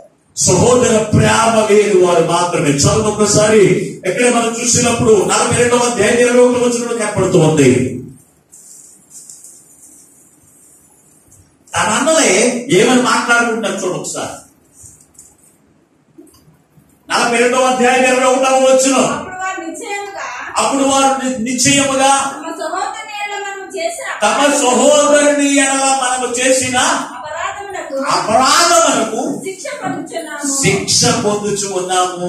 Speaker 1: సహోదర ప్రేమ లేని వారు మాత్రమే చదువు ఒకసారి ఎక్కడ మనం చూసినప్పుడు నలభై రెండవ అధ్యాయం ఇరవై ఒకటి వచ్చినప్పుడు కనపడుతూ ఉంది తన అన్నలే ఏమని మాట్లాడుకుంటారు చూడు ఒకసారి నలభై రెండవ అధ్యాయం ఇరవై ఒకటవ వచ్చిన
Speaker 2: అప్పుడు వారు నిశ్చయముగా
Speaker 1: అప్పుడు వారు ని- నిశ్చయముగా
Speaker 2: తమ సహోదరుని ఎడల మనము చేసిన
Speaker 1: తమ సహోదరుని ఎడల మనము చేసిన
Speaker 2: అపరాధములకు
Speaker 1: అపరాధములకు
Speaker 2: శిక్ష పొందుచున్నాము
Speaker 1: శిక్ష పొందుచు ఉన్నాము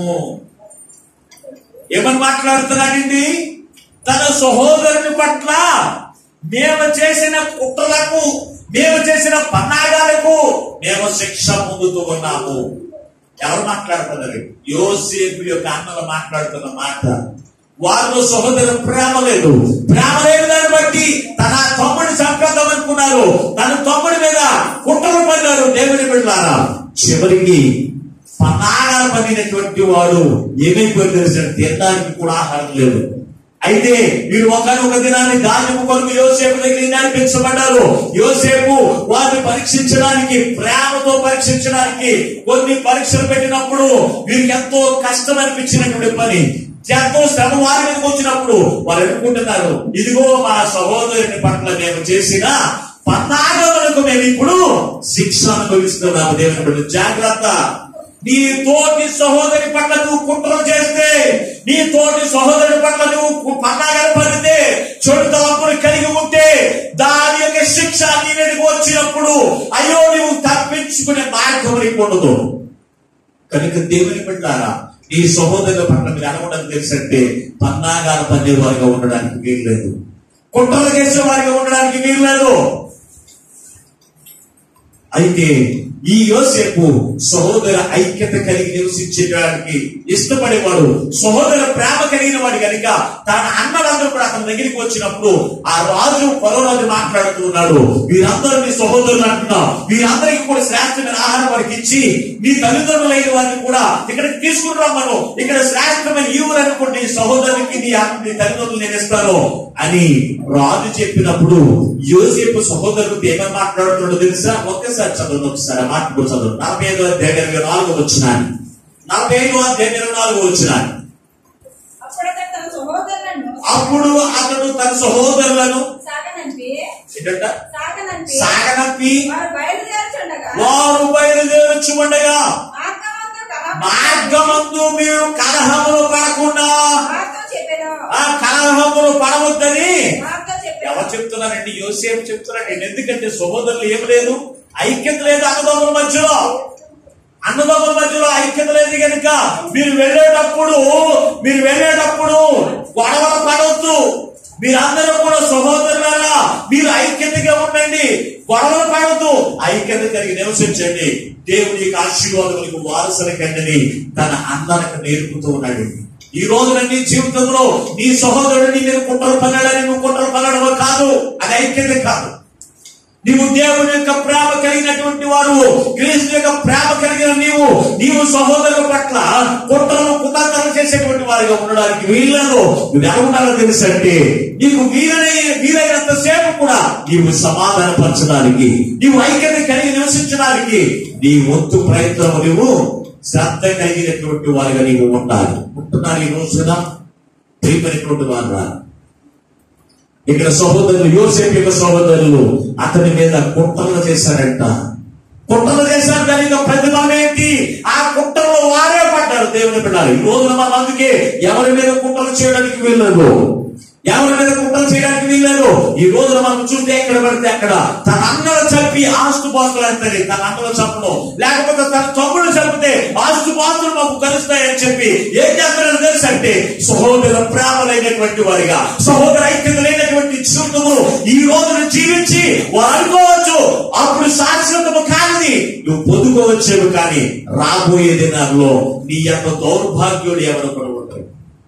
Speaker 1: ఏమని మాట్లాడుతున్నాడండి తన సహోదరుని పట్ల మేము చేసిన కుట్రలకు మేము చేసిన పన్నాగాలకు మేము శిక్ష పొందుతూ ఉన్నాము ఎవరు మాట్లాడుతున్నారు యోసేపు యొక్క అన్నలు మాట్లాడుతున్న మాట వారిలో సహోదరు ప్రేమ లేదు ప్రేమ లేని దాన్ని బట్టి తన తమ్ముడిని చంపేద్దాం అనుకున్నారు తన తమ్ముడి మీద కుట్రలు పడ్డారు దేవుని బిడ్డారా చివరికి పన్నాగాలు పడినటువంటి వాడు ఏమైపోయింది తెలుసా తినడానికి కూడా ఆహారం లేదు అయితే వీరు ఒకనొక దినాన్ని ధాన్యము కొరకు యోసేపు దగ్గర నడిపించబడ్డారు యోసేపు వారిని పరీక్షించడానికి ప్రేమతో పరీక్షించడానికి కొన్ని పరీక్షలు పెట్టినప్పుడు వీరికి ఎంతో కష్టం అనిపించినటువంటి పని ఎంతో శ్రమ వారి మీదకి వచ్చినప్పుడు వారు ఎన్నుకుంటున్నారు ఇదిగో మా సహోదరుని పట్ల మేము చేసిన పన్నాగములకు మేము ఇప్పుడు శిక్ష అనుభవిస్తున్నాము దేవుని బిడ్డ జాగ్రత్త నీ తోటి సహోదరి పట్ల నువ్వు కుట్రలు చేస్తే నీ తోటి సహోదరి పట్ల నువ్వు పన్నాగాలు పడితే చెడు తలంపులు కలిగి ఉంటే దాని యొక్క శిక్ష నీ మీదకి వచ్చినప్పుడు అయ్యో నువ్వు తప్పించుకునే మార్గం నీకు ఉండదు కనుక దేవుని పెట్టారా నీ సహోదరుల పట్ల మీరు అనవడం తెలుసంటే పన్నాగాల పన్నే వారిగా ఉండడానికి వీలు లేదు కుట్రలు చేసే వారిగా ఉండడానికి వీలు లేదు అయితే ఈ యోసేపు సహోదర ఐక్యత కలిగి నివసించడానికి ఇష్టపడేవాడు సహోదర ప్రేమ కలిగిన వాడు కనుక తన అన్నలందరూ కూడా అతని దగ్గరికి వచ్చినప్పుడు ఆ రాజు పరోరాజు మాట్లాడుతూ ఉన్నాడు వీరందరూ మీ సహోదరులు అంటున్నా వీరందరికీ కూడా శ్రేష్టమైన ఆహారం వారికి ఇచ్చి మీ తల్లిదండ్రులైన వారిని కూడా ఇక్కడికి తీసుకుని రమ్మను ఇక్కడ శ్రేష్టమైన ఈవులు అనుకోండి సహోదరునికి నీ అన్న- నీ తల్లిదండ్రులు నేను ఇస్తాను అని రాజు చెప్పినప్పుడు యోసేపు సహోదరుడు ఏమని మాట్లాడుతున్నాడో తెలుసా ఒక్కసారి చదవండి ఒకసారి ఆ మాట కూడా చదవండి నలభై ఐదో అధ్యాయం ఇరవై నాలుగు వచ్చినాను నలభై ఐదో అధ్యాయం ఇరవై నాలుగు వచ్చినాను
Speaker 2: అప్పుడు అతడు తన సహోదరులను
Speaker 1: అప్పుడు అతడు తన సహోదరులను
Speaker 2: సాగనంపి
Speaker 1: ఏంటంట
Speaker 2: సాగనంపి
Speaker 1: సాగనంపి
Speaker 2: వారు బయలుదేరుచుండగా
Speaker 1: వారు బయలుదేరచ్చు ఉండగా
Speaker 2: మార్గమందు కలహం
Speaker 1: మార్గమందు మీరు కలహములు పడకుండా
Speaker 2: వారితో చెప్పెను
Speaker 1: ఆ కలహములు పడవద్దని
Speaker 2: వారితో చెప్పెను
Speaker 1: ఎవరు చెప్తున్నారండి యోసేపు చెప్తున్నారండి ఎందుకంటే సహోదరులు ఏం లేదు ఐక్యత లేదు అన్నదమ్ముల మధ్యలో అన్నదమ్ముల మధ్యలో ఐక్యత లేదు కనుక మీరు వెళ్ళేటప్పుడు మీరు వెళ్ళేటప్పుడు గొడవలు పడవద్దు మీరందరూ కూడా సహోదరులారా మీరు ఐక్యతగా ఉండండి గొడవలు పడవద్దు ఐక్యత కలిగి నివసించండి దేవుని యొక్క ఆశీర్వాదములకు వారసుల కంటని తన అన్నలకు నేర్పుతూ ఉన్నాడు ఈ రోజున నీ జీవితంలో నీ సహోదరుడు నీ మీద కుట్రలు పన్నాడని నువ్వు కుట్రలు పన్నడమో కాదు అది ఐక్యత కాదు నీవు దేవుని యొక్క ప్రేమ కలిగినటువంటి వారు క్రీస్తు యొక్క ప్రేమ కలిగిన నీవు నీవు సహోదరుల పట్ల కుట్రలు కుతంత్రాలు చేసేటువంటి వారిగా ఉండడానికి వీళ్ళను నువ్వు ఎలా ఉండాలో తెలుసంటే నీకు వీలైన వీలైనంత సేపు కూడా నీవు సమాధానపరచడానికి నీవు ఐక్యత కలిగి నివసించడానికి నీ వంతు ప్రయత్నం నువ్వు శ్రద్ధ కలిగినటువంటి వారిగా నీవు ఉండాలి ఉంటున్నారు ఈ రోజున ప్రియమైనటువంటి వారు ఇక్కడ సహోదరులు యోసేపు యొక్క సహోదరులు అతని మీద కుట్రలు చేశారంట కుట్రలు చేశారు దాని యొక్క ప్రతిఫలం ఏంటి ఆ కుట్రలో వారే పడ్డారు దేవుని బిడ్డారు ఈ రోజున మనం అందుకే ఎవరి మీద కుట్రలు చేయడానికి వీల్లేదు ఎవరి మీద కుట్రలు చేయడానికి వీల్లేదు ఈ రోజున మనం చూస్తే ఎక్కడ పడితే అక్కడ తన అన్నలు చంపి ఆస్తు పాస్తులు అంటారు తన అన్నలు చంపడం లేకపోతే తన తమ్ముడు చంపితే ఆస్తు పాస్తులు మాకు కలుస్తాయని చెప్పి ఏం చేస్తారో తెలుసు అంటే సహోదర ప్రేమలైనటువంటి వారిగా సహోదర ఐక్యత లేనటువంటి జీవితము ఈ రోజున జీవించి వారు అనుకోవచ్చు అప్పుడు శాశ్వతము కానిది నువ్వు పొందుకోవచ్చేవు కానీ రాబోయే దినాల్లో నీ యొక్క దౌర్భాగ్యుడు ఎవరు కూడా ఉంటారు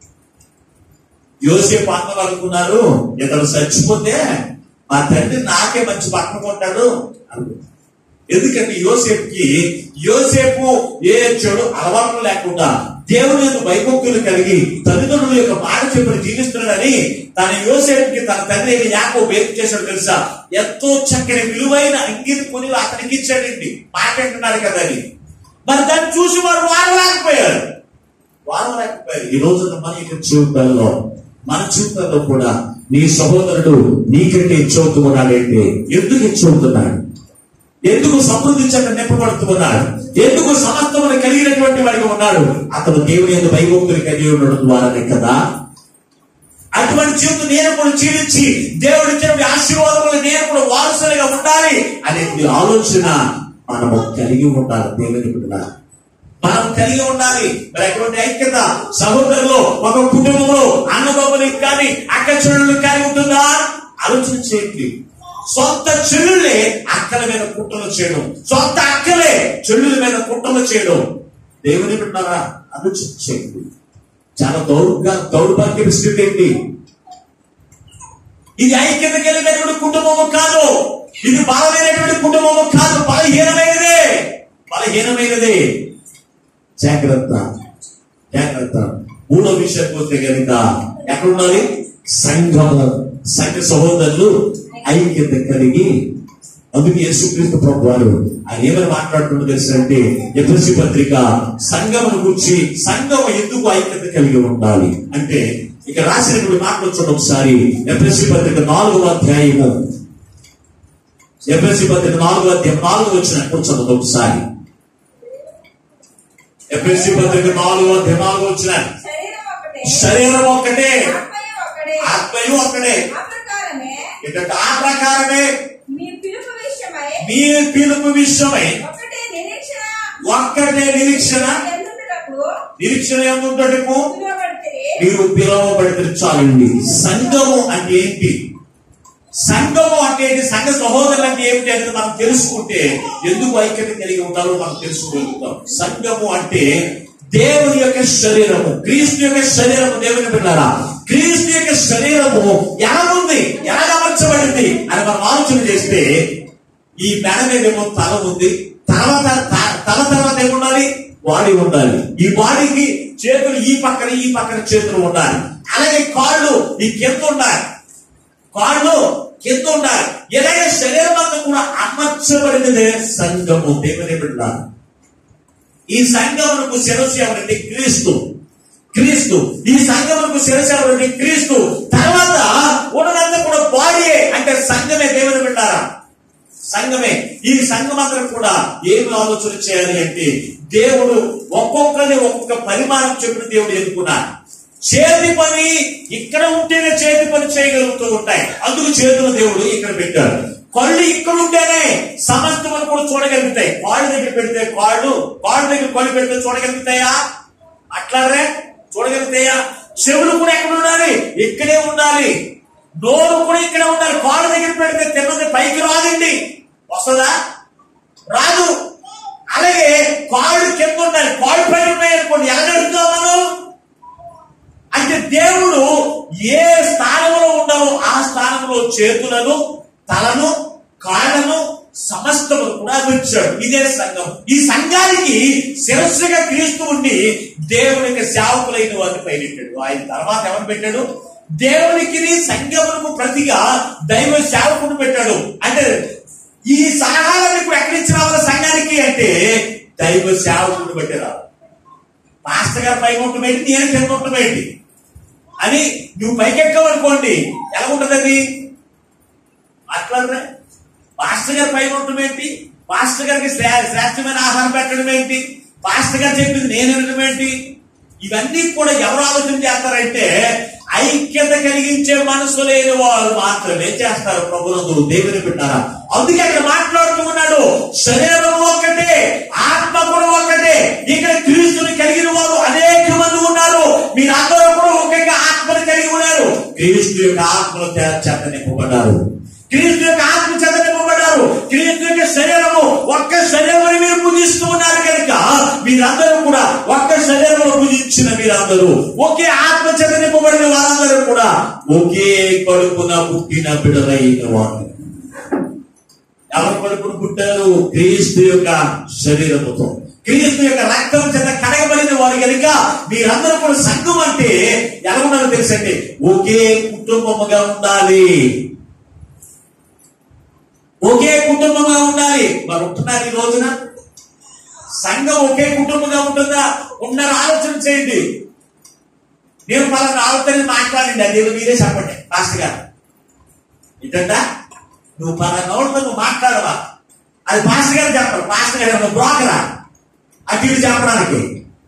Speaker 1: యోసేపు అన్నలు అనుకున్నారు ఇతను చచ్చిపోతే మా తండ్రి నాకే మంచి పట్టణం కొంటాడు అనుకున్నారు ఎందుకంటే యోసేపుకి యోసేపు ఏ చెడు అలవాట్లు లేకుండా దేవుని యొక్క వైభక్తులు కలిగి తల్లిదండ్రుల యొక్క మాట చెప్పిన జీవిస్తున్నాడని తన యోసేపుకి తన తండ్రి అయిన యాకో వేరు చేశాడు తెలుసా ఎంతో చక్కని విలువైన అంగిని కొని అతనికి ఇచ్చాడండి మాట అంటున్నాడు కదా అని మరి దాన్ని చూసి వారు వారలేకపోయారు వారలేకపోయారు ఈ రోజు మన యొక్క జీవితాల్లో మన జీవితాల్లో కూడా నీ సహోదరుడు నీకంటే ఇచ్చవుతున్నాడంటే ఎందుకు ఇచ్చవుతున్నాడు ఎందుకు సమృద్ధి చేత నింపబడుతూ ఉన్నాడు ఎందుకు సమస్తమును కలిగినటువంటి వాడిగా ఉన్నాడు అతను దేవుని యొక్క వైభక్తులు కలిగి ఉండడం ద్వారానే కదా అటువంటి జీవితం నేను కూడా జీవించి దేవుడి ఇచ్చిన ఆశీర్వాదములు నేను కూడా వారసులుగా ఉండాలి అనేది ఆలోచన మనము కలిగి ఉండాలి దేవుని బిడ్డ మనం కలిగి ఉండాలి మరి అటువంటి ఐక్యత సహోదరులు ఒక కుటుంబంలో అన్నదమ్ములకి కానీ అక్క చెల్లెళ్ళకి కానీ ఉంటుందా ఆలోచన చేయండి సొంత చెల్లులే అక్కల మీద కుట్రలు చేయడం సొంత అక్కలే చెల్లుల మీద కుట్రలు చేయడం దేవుని బిడ్డారా ఆలోచన చేయండి చాలా దౌర్గా దౌర్భాగ్య స్థితి ఏంటి ఇది ఐక్యత కలిగినటువంటి కుటుంబము కాదు ఇది బలమైనటువంటి కుటుంబము కాదు బలహీనమైనదే బలహీనమైనదే జాగ్రత్త జాగ్రత్త మూడో విషయం పోతే కనుక ఎక్కడ ఉండాలి సంఘము సంఘ సహోదరులు ఐక్యత కలిగి అందుకే యేసుక్రీస్తు ప్రభు వారు ఆయన ఏమని మాట్లాడుతుందో తెలుసంటే ఎఫ్ఎస్సి పత్రిక సంఘమును గురించి సంఘం ఎందుకు ఐక్యత కలిగి ఉండాలి అంటే ఇక రాసినటువంటి మాటలు చూడండి ఒకసారి ఎఫ్ఎస్సి పత్రిక నాలుగవ అధ్యాయము ఎఫ్ఎస్సి పత్రిక నాలుగవ అధ్యాయం నాలుగు వచ్చిన కూర్చోండి ఒకసారి ఎఫ్ఎస్సి పత్రిక నాలుగు అధ్యాయం నాలుగు వచ్చిన
Speaker 2: శరీరం ఒకటే
Speaker 1: శరీరం ఒక్కటే
Speaker 2: ఆత్మయు ఒకటే
Speaker 1: ఆత్మయు ఒక్కటే
Speaker 2: ఆ ప్రకారమే
Speaker 1: ఇక్కడ ఆ ప్రకారమే
Speaker 2: మీ పిలుపు విషయమై
Speaker 1: మీ పిలుపు విషయమై
Speaker 2: ఒకటే నిరీక్షణ
Speaker 1: ఒక్కటే నిరీక్షణ
Speaker 2: ఎందుకు
Speaker 1: నిరీక్షణ ఏముంటకు
Speaker 2: పిలువబడితే
Speaker 1: మీరు పిలవబడితే చాలండి సంఘము అంటే ఏంటి సంఘము అంటే ఏంటి సంఘ సహోదరులు అంటే ఏమిటి అనేది మనం తెలుసుకుంటే ఎందుకు ఐక్యత కలిగి ఉంటారో మనం తెలుసుకోగలుగుతాం సంఘము అంటే దేవుని యొక్క శరీరము క్రీస్తు యొక్క శరీరము దేవుని పిల్లారా క్రీస్తు యొక్క శరీరము ఎలా ఉంది ఎలా అమర్చబడింది అని మనం ఆలోచన చేస్తే ఈ మెడ మీద ఏమో తల ఉంది తర్వాత త- తల తర్వాత ఏముండాలి బాడీ ఉండాలి ఈ బాడీకి చేతులు ఈ పక్కన ఈ పక్కన చేతులు ఉండాలి అలాగే కాళ్ళు ఈ కింద ఉండాలి కాళ్ళు కింద ఉండాలి ఇలాగే శరీరం అంతా కూడా అమర్చబడినదే సంఘము దేవుని బిడ్డ ఈ సంఘమునకు శిరస్సు ఎవరంటే క్రీస్తు క్రీస్తు ఈ సంఘమునకు శిరస్సు ఎవరంటే క్రీస్తు తర్వాత ఉన్నదంతా కూడా బాడీయే అంటే సంఘమే దేవుని బిడ్డారా సంఘమే ఈ సంఘం అందరం కూడా ఏమి ఆలోచన చేయాలి అంటే దేవుడు ఒక్కొక్కరిని ఒక్కొక్క పరిమాణం చెప్పిన దేవుడు ఎన్నుకున్నాడు చేతి పని ఇక్కడ ఉంటేనే చేతి పని చేయగలుగుతూ ఉంటాయి అందుకు చేతుల దేవుడు ఇక్కడ పెట్టాడు కళ్ళు ఇక్కడ ఉంటేనే సమస్తమును కూడా చూడగలుగుతాయి కాళ్ళ దగ్గర పెడితే కాళ్ళు కాళ్ళ దగ్గర కళ్ళు పెడితే చూడగలుగుతాయా అట్లానే చూడగలుగుతాయా చెవులు కూడా ఎక్కడ ఉండాలి ఇక్కడే ఉండాలి నోరు కూడా ఇక్కడ ఉండాలి కాళ్ళ దగ్గర పెడితే తిన్నది పైకి రాదండి వస్తుందా రాదు అలాగే కాళ్ళు కింద ఉండాలి కాళ్ళు పైన ఉన్నాయి అనుకోండి ఎలా నడుపుతాం మనం అంటే దేవుడు ఏ స్థానంలో ఉన్నారో ఆ స్థానంలో చేతులను తలను కాళ్ళను సమస్తము కూడా అమర్చాడు ఇదే సంఘం ఈ సంఘానికి శిరస్సుగా క్రీస్తు ఉండి దేవునికి సేవకులైన వారిని పైనెట్టాడు ఆయన తర్వాత ఎవరు పెట్టాడు దేవునికి సంఘమునకు ప్రతిగా దైవ సేవకుడు పెట్టాడు అంటే ఈ సలహాలను ఇప్పుడు ఎక్కడిచ్చి రావాలి సంఘానికి అంటే దైవ సేవకుడు పెట్టారు పాస్టర్ గారు పైకి ఉంటుందేంటి నేను కింద ఉంటుందేంటి అని నువ్వు పైకెక్కవనుకోండి ఎలా ఉంటుంది అది మాట్లాడరే పాస్టర్ గారు పైన ఉండడం ఏంటి పాస్టర్ గారికి శ్రే- శ్రేష్టమైన ఆహారం పెట్టడం ఏంటి పాస్టర్ గారు చెప్పింది నేను వినడం ఏంటి ఇవన్నీ కూడా ఎవరు ఆలోచన చేస్తారంటే ఐక్యత కలిగించే మనసు లేని వారు మాత్రమే చేస్తారు ప్రభునందు దేవుని పెట్టారా అందుకే అక్కడ మాట్లాడుతూ ఉన్నాడు శరీరం ఒక్కటే ఆత్మ కూడా ఒక్కటే ఇక్కడ క్రీస్తుని కలిగిన వారు అనేక మంది ఉన్నారు మీరందరూ కూడా ఒక్కొక్క ఆత్మను కలిగి ఉన్నారు క్రీస్తు యొక్క ఆత్మను చేత నింపబడ్డారు క్రీస్తు యొక్క ఆత్మ చేత నింపబడ్డారు క్రీస్తు యొక్క శరీరము ఒక్క శరీరమని మీరు పూజిస్తూ ఉన్నారు కనుక మీరందరూ కూడా ఒక్క శరీరంలో పూజించిన మీరందరూ ఒకే ఆత్మ చేత నింపబడిన వారందరూ కూడా ఒకే కడుపున పుట్టిన బిడలైన వారు ఎవరి కడుపున పుట్టారు క్రీస్తు యొక్క శరీరముతో క్రీస్తు యొక్క రక్తం చేత కడగబడిన వారు కనుక మీరందరూ కూడా సంఘం అంటే ఎలా ఉండాలో తెలుసండి ఒకే కుటుంబముగా ఉండాలి ఒకే కుటుంబంగా ఉండాలి మరి ఉంటున్నారు ఈ రోజున సంఘం ఒకే కుటుంబంగా ఉంటుందా ఉన్నారో ఆలోచన చేయండి నేను పలానా ఆలోచన మాట్లాడండి అది ఏదో మీరే చెప్పండి మాస్టర్ గారు ఏంటంట నువ్వు పలానా వాళ్ళతో నువ్వు మాట్లాడవా అది మాస్టర్ గారు చెప్పరు మాస్టర్ గారు నువ్వు బ్రోకరా అటు ఇటు చెప్పడానికి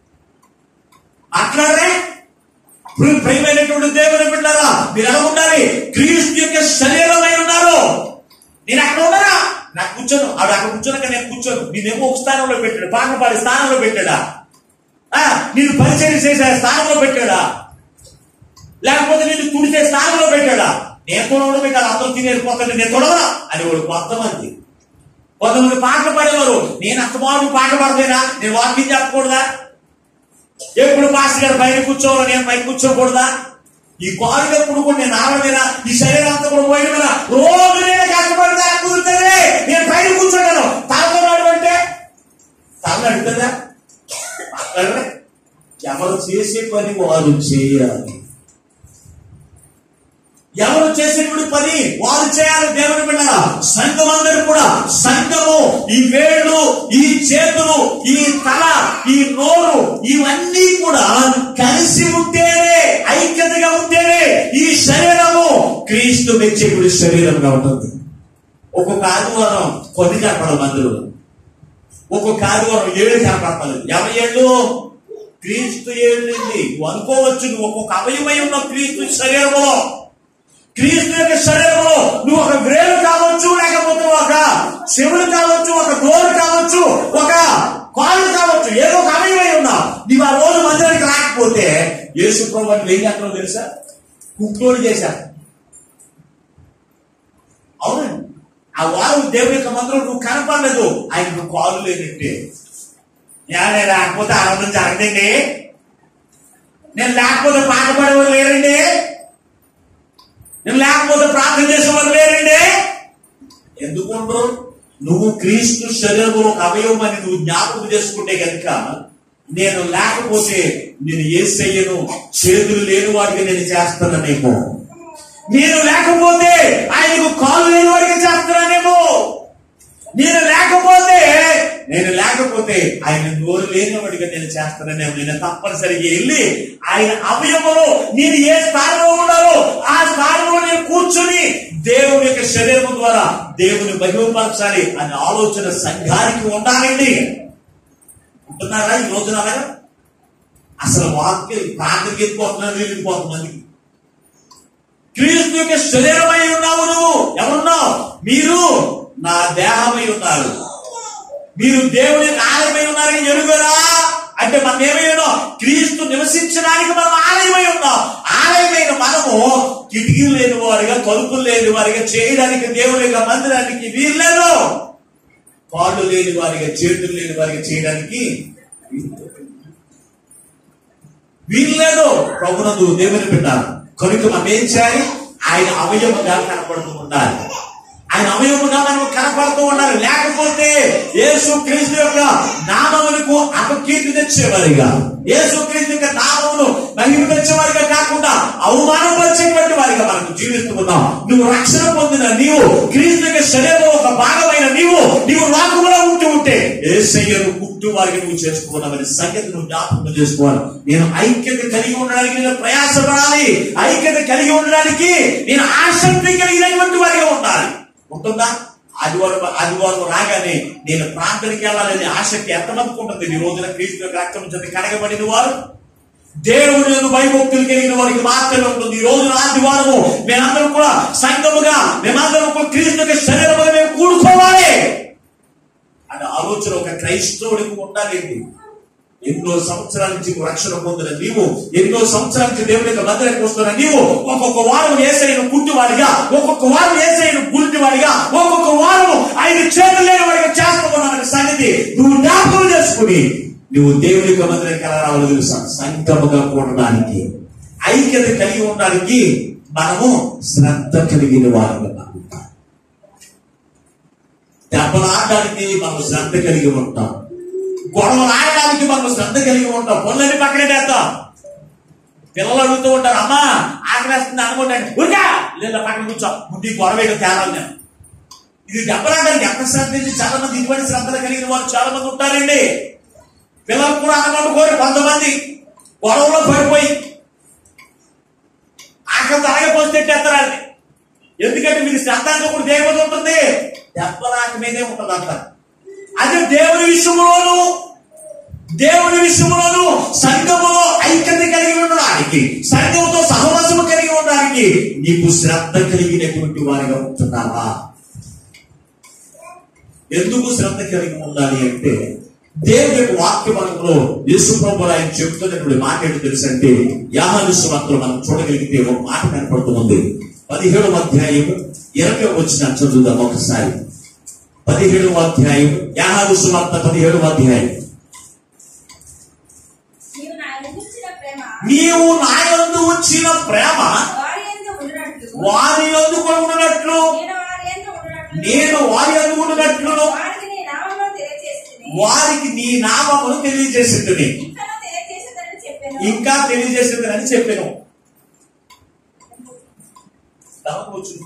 Speaker 1: అట్లానే ఇప్పుడు ప్రియమైనటువంటి దేవుని బిడ్డారా మీరు ఎలా ఉండాలి క్రీస్తు యొక్క శరీరమై ఉన్నారు నేను అక్కడ ఉన్నారా నాకు కూర్చోను ఆవిడ అక్కడ కూర్చోనక నేను కూర్చోను నేనేమో ఒక స్థానంలో పెట్టాడు పాట పాడే స్థానంలో పెట్టాడా ఆ, నేను పరిచయం చేసే స్థానంలో పెట్టాడా లేకపోతే నేను తుడిచే స్థానంలో పెట్టాడా నేను తొడవడం పెట్టాలి అందరూ తినేది పోతుంటే నేను తొడవరా అని వాడు కొంతమంది కొంతమంది పాటలు పాడేవారు నేను అస్తమాను పాట పాడదేనా నేను వాకింగ్ చెప్పకూడదా ఎప్పుడు పాస్టర్ గారు పైన కూర్చోవాలి నేను పైన కూర్చోకూడదా ఈ కాలు ఎప్పుడు కూడా నేను ఆడమేనా ఈ శరీరం అంతా కూడా పోయిన రోజు నేను కష్టపడితే కుదురుతుంది నేను పైన కూర్చుంటాను తలతో నడవంటే తల నడుతుందా మాట్లాడరే ఎవరు చేసే పని వారు చేయాలి ఎవరు చేసేటువంటి పని వారు చేయాలి దేవుని బిడ్డ సంఘం అందరూ కూడా సంఘము ఈ వేళ్ళు ఈ చేతులు ఈ తల ఈ నోరు ఇవన్నీ కూడా కలిసి ఉంటేనే ఐక్యతగా ఉంటేనే ఈ శరీరము క్రీస్తు మెచ్చేటువంటి శరీరంగా ఉంటుంది ఒక్కొక్క ఆదివారం కొన్ని చెప్పడం మందులు ఒక్కొక్క ఆదివారం ఏళ్ళు కనపడతలేదు ఎవరి ఏళ్ళు క్రీస్తు ఏళ్ళింది నువ్వు అనుకోవచ్చు నువ్వు ఒక్కొక్క అవయవై ఉన్న క్రీస్తు శరీరంలో క్రీస్తు యొక్క శరీరంలో నువ్వు ఒక వేలు కావచ్చు లేకపోతే ఒక చెవులు కావచ్చు ఒక గోరు కావచ్చు ఒక కాళ్ళు కావచ్చు ఏదో ఒక అవయవై ఉన్నావు నీవు ఆ రోజు మందిరానికి రాకపోతే యేసు ప్రభు అని ఏం చేస్తారో తెలుసా కుక్లోడు చేశారు అవునండి ఆ వారు దేవుని యొక్క మందిరం నువ్వు కనపడలేదు ఆయనకు కాలు లేదంటే నేను లేకపోతే ఆనందం జరగదండి నేను లేకపోతే పాట పాడేవారు లేరండి నేను లేకపోతే ప్రార్థన చేసేవారు లేరండి ఎందుకు ఉండరు నువ్వు క్రీస్తు శరీరంలో ఒక అవయవం అని నువ్వు జ్ఞాపకం చేసుకుంటే కనుక నేను లేకపోతే నేను ఏ చెయ్యను చేతులు లేని వాడికి నేను చేస్తాననేమో నేను లేకపోతే ఆయనకు కాలు లేని వాడికి చేస్తాననేమో నేను లేకపోతే నేను లేకపోతే ఆయన నోరు లేనివాడిగా నేను చేస్తాననేమో నేను తప్పనిసరిగా వెళ్ళి ఆయన అవయవలో నేను ఏ స్థానంలో ఉన్నారో ఆ స్థానంలో నేను కూర్చుని దేవుని యొక్క శరీరం ద్వారా దేవుని మహిమపరచాలి అనే ఆలోచన సంఘానికి ఉండాలండి ఉంటున్నారా ఈ రోజున అలాగా అసలు వాక్యం ప్రార్థనకి వెళ్ళిపోతున్నారు వెళ్ళిపోతున్నది క్రీస్తు యొక్క శరీరమై ఉన్నావు నువ్వు ఎవరున్నావు మీరు నా దేహమై ఉన్నారు మీరు దేవుని యొక్క ఆలయమై ఉన్నారని ఎరుగురా అంటే మనం ఏమై ఉన్నాం క్రీస్తు నివసించడానికి మనం ఆలయమై ఉన్నాం ఆలయమైన మనము కిటికీలు లేని వారిగా తలుపులు లేని వారిగా చేయడానికి దేవుని యొక్క మందిరానికి వీల్లేదు కాళ్ళు లేని వారిగా చేతులు లేని వారిగా చేయడానికి వీల్లేదు ప్రభునందు దేవుని పెట్టాలి కనుక మనం ఏం చేయాలి ఆయన అవయవగా కనపడుతూ ఉండాలి ఆయన అవయవముగా మనం కనపడుతూ ఉండాలి లేకపోతే యేసు క్రీస్తు యొక్క నామములకు అపకీర్తి తెచ్చేవారిగా యేసు క్రీస్తు యొక్క నామమును మహిమ తెచ్చేవారిగా కాకుండా అవమానపరిచేటువంటి వారిగా మనకు జీవిస్తూ ఉన్నాం నువ్వు రక్షణ పొందిన నీవు క్రీస్తు యొక్క శరీరంలో ఒక భాగమైన నీవు నీవు లోకంలో ఉంటూ ఉంటే ఏసయ్యను పుట్టు వారికి నువ్వు చేసుకున్నావని సంగతి నువ్వు జ్ఞాపకం చేసుకోవాలి నేను ఐక్యత కలిగి ఉండడానికి నేను ప్రయాసపడాలి ఐక్యత కలిగి ఉండడానికి నేను ఆసక్తి కలిగినటువంటి వారిగా ఉండాలి ఉంటుందా ఆదివారం ఆదివారం రాగానే నేను ప్రార్థనకి వెళ్ళాలనే ఆసక్తి ఎంతమందికి ఉంటుంది ఈ రోజున క్రీస్తు యొక్క రక్తం చేత కడగబడిన వారు దేవుని యొక్క భయభక్తులు కలిగిన వారికి మాత్రమే ఉంటుంది ఈ రోజున ఆదివారము మేమందరం కూడా సంఘముగా మేమందరం కూడా క్రీస్తు యొక్క శరీరముగా మేము కూడుకోవాలి అనే ఆలోచన ఒక క్రైస్తవుడికి ఉండాలండి ఎన్నో సంవత్సరాల నుంచి నువ్వు రక్షణ పొందిన నీవు ఎన్నో సంవత్సరాల నుంచి దేవుని యొక్క మందిరానికి వస్తున్న నీవు ఒక్కొక్క వారం ఏసైన గుడ్డివాడిగా ఒక్కొక్క వారం ఏసైన గుడ్డివాడిగా ఒక్కొక్క వారం ఆయన చేతులు లేని వాడిగా చేస్తున్నావు సంగతి నువ్వు జ్ఞాపకం చేసుకుని నువ్వు దేవుని యొక్క మందిరానికి ఎలా రావాలో తెలుసా సంకముగా కూడడానికి ఐక్యత కలిగి ఉండడానికి మనము శ్రద్ధ కలిగిన వారుగా ఉంటాం దెబ్బలాడడానికి మనం శ్రద్ధ కలిగి ఉంటాం గొడవలు ఆడడానికి మనం శ్రద్ధ కలిగి ఉంటాం పనులని పక్కనెట్టేస్తాం పిల్లలు అడుగుతూ ఉంటారు అమ్మా ఆకలేస్తుంది అనుకుంటాను ఉరికా లేదా పక్కన కూర్చో ముందు ఈ గొడవ ఏదో తేరాలి నేను ఇది దెబ్బలాడడానికి ఎంత శ్రద్ధ నుంచి చాలా మంది ఇటువంటి శ్రద్ధలు కలిగిన వారు చాలా మంది ఉంటారండి పిల్లలు కూడా అనగొట్టుకోరు కొంతమంది గొడవలో పడిపోయి ఆకలి తరగపోతే తిట్టేస్తారండి ఎందుకంటే మీకు శ్రద్ధాంగా కూడా దేవుడు ఉంటుంది దెబ్బలాట మీదే ఉంటుంది అంత అదే దేవుని విషయంలోను దేవుని విషయంలోను సంఘములో ఐక్యత కలిగి ఉండడానికి సంఘముతో సహవాసము కలిగి ఉండడానికి నీకు శ్రద్ధ కలిగినటువంటి వారిగా ఉంటున్నావా ఎందుకు శ్రద్ధ కలిగి ఉండాలి అంటే దేవుని యొక్క వాక్య మనలో యేసు ప్రభు ఆయన చెప్తున్నటువంటి మాట ఏంటో తెలుసు అంటే యాహాను సువార్తలో మనం చూడగలిగితే ఒక మాట కనపడుతుంది పదిహేడవ అధ్యాయం ఇరవై వచ్చిన చదువుదాం ఒకసారి పదిహేడవ అధ్యాయం యాహాను సువార్త పదిహేడవ అధ్యాయం
Speaker 2: నీవు నా ఎదుర్చిన ప్రేమ
Speaker 1: నీవు నాయందు వచ్చిన ప్రేమ
Speaker 2: వారి యందు ఉండునట్లు
Speaker 1: వారి యందు కూడా ఉన్నట్లు
Speaker 2: నేను వారి యందు ఉండునట్లు
Speaker 1: నేను వారి యందు ఉన్నట్లు
Speaker 2: వారికి నీ నామమును తెలియజేస్తుంది
Speaker 1: వారికి నీ నామమును తెలియజేసింది
Speaker 2: ఇంకా తెలియజేసేదని చెప్పాను
Speaker 1: ఇంకా తెలియజేసింది అని చెప్పాను తమకు వచ్చింది.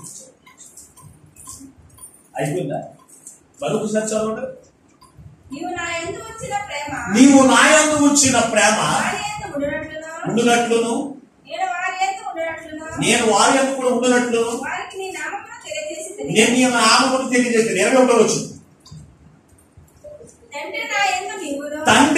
Speaker 1: అయిపోయిందా మరొకసారి చదవండి
Speaker 2: నీవు నా యందు వచ్చిన ప్రేమ
Speaker 1: నీవు నాయందు వచ్చిన ప్రేమ
Speaker 2: వారి యందు ఉండునట్లును
Speaker 1: ఉండునట్లును
Speaker 2: నేను వారి యందు ఉండునట్లును
Speaker 1: నేను వారి యందు కూడా ఉండునట్లును
Speaker 2: వారికి నీ నామమును తెలియజేసింది
Speaker 1: నేను నీ నామమును తెలియజేసింది ఇరవై ఒకటో వచ్చింది
Speaker 2: తండ్రి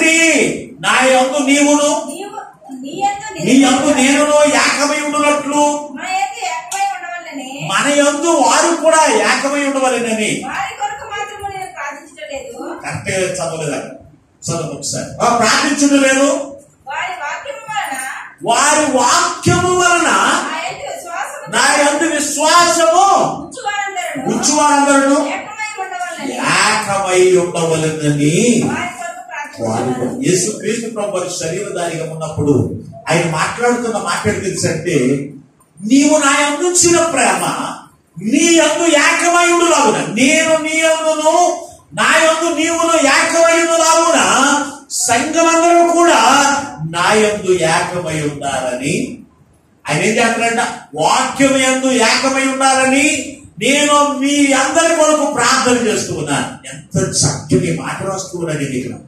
Speaker 1: తండ్రి నా యందు నీవును
Speaker 2: నీవు నీ యందు
Speaker 1: నీ యందు నేనును ఏకమై ఉండునట్లు
Speaker 2: మన యందు ఏకమై ఉండవలెనని
Speaker 1: మన యందు వారు కూడా ఏకమై ఉండవలెనని
Speaker 2: వారి కొరకు మాత్రము నేను ప్రార్థించలేదు
Speaker 1: కరెక్ట్ చదవలేదా చదువు ఒకసారి ఆ, ప్రార్థించుడు లేదు
Speaker 2: వారి వాక్యము వలన
Speaker 1: వారి వాక్యము వలన
Speaker 2: నా యందు విశ్వాసము
Speaker 1: నా యందు విశ్వాసము
Speaker 2: ఉంచువారందరూ
Speaker 1: ఉంచువారందరూ
Speaker 2: ఏకమై ఉండవలెనని
Speaker 1: ఏకమై ఉండవలెనని
Speaker 2: వారి కొరకు
Speaker 1: వారి
Speaker 2: ప్రార్థించలేదు
Speaker 1: యేసు క్రీస్తు ప్రభు వారి శరీరధారిగా ఉన్నప్పుడు ఆయన మాట్లాడుతున్న మాట్లాడి తెలుసంటే నీవు నా అందుచిన ప్రేమ నీ అందు ఏకమయుడులాగున నేను నీ అందును నా యందు నీవును ఏకమయుడులాగున సంఘమందరూ కూడా నా యందు ఏకమై ఉండాలని ఆయన ఏం చేస్తాడంట వాక్యం ఎందు ఏకమై ఉండాలని నేను మీ అందరి కొరకు ప్రార్థన చేస్తూ ఉన్నాను ఎంత చక్కని మాట రాస్తూ ఉన్నాడు ఇది ఇక్కడ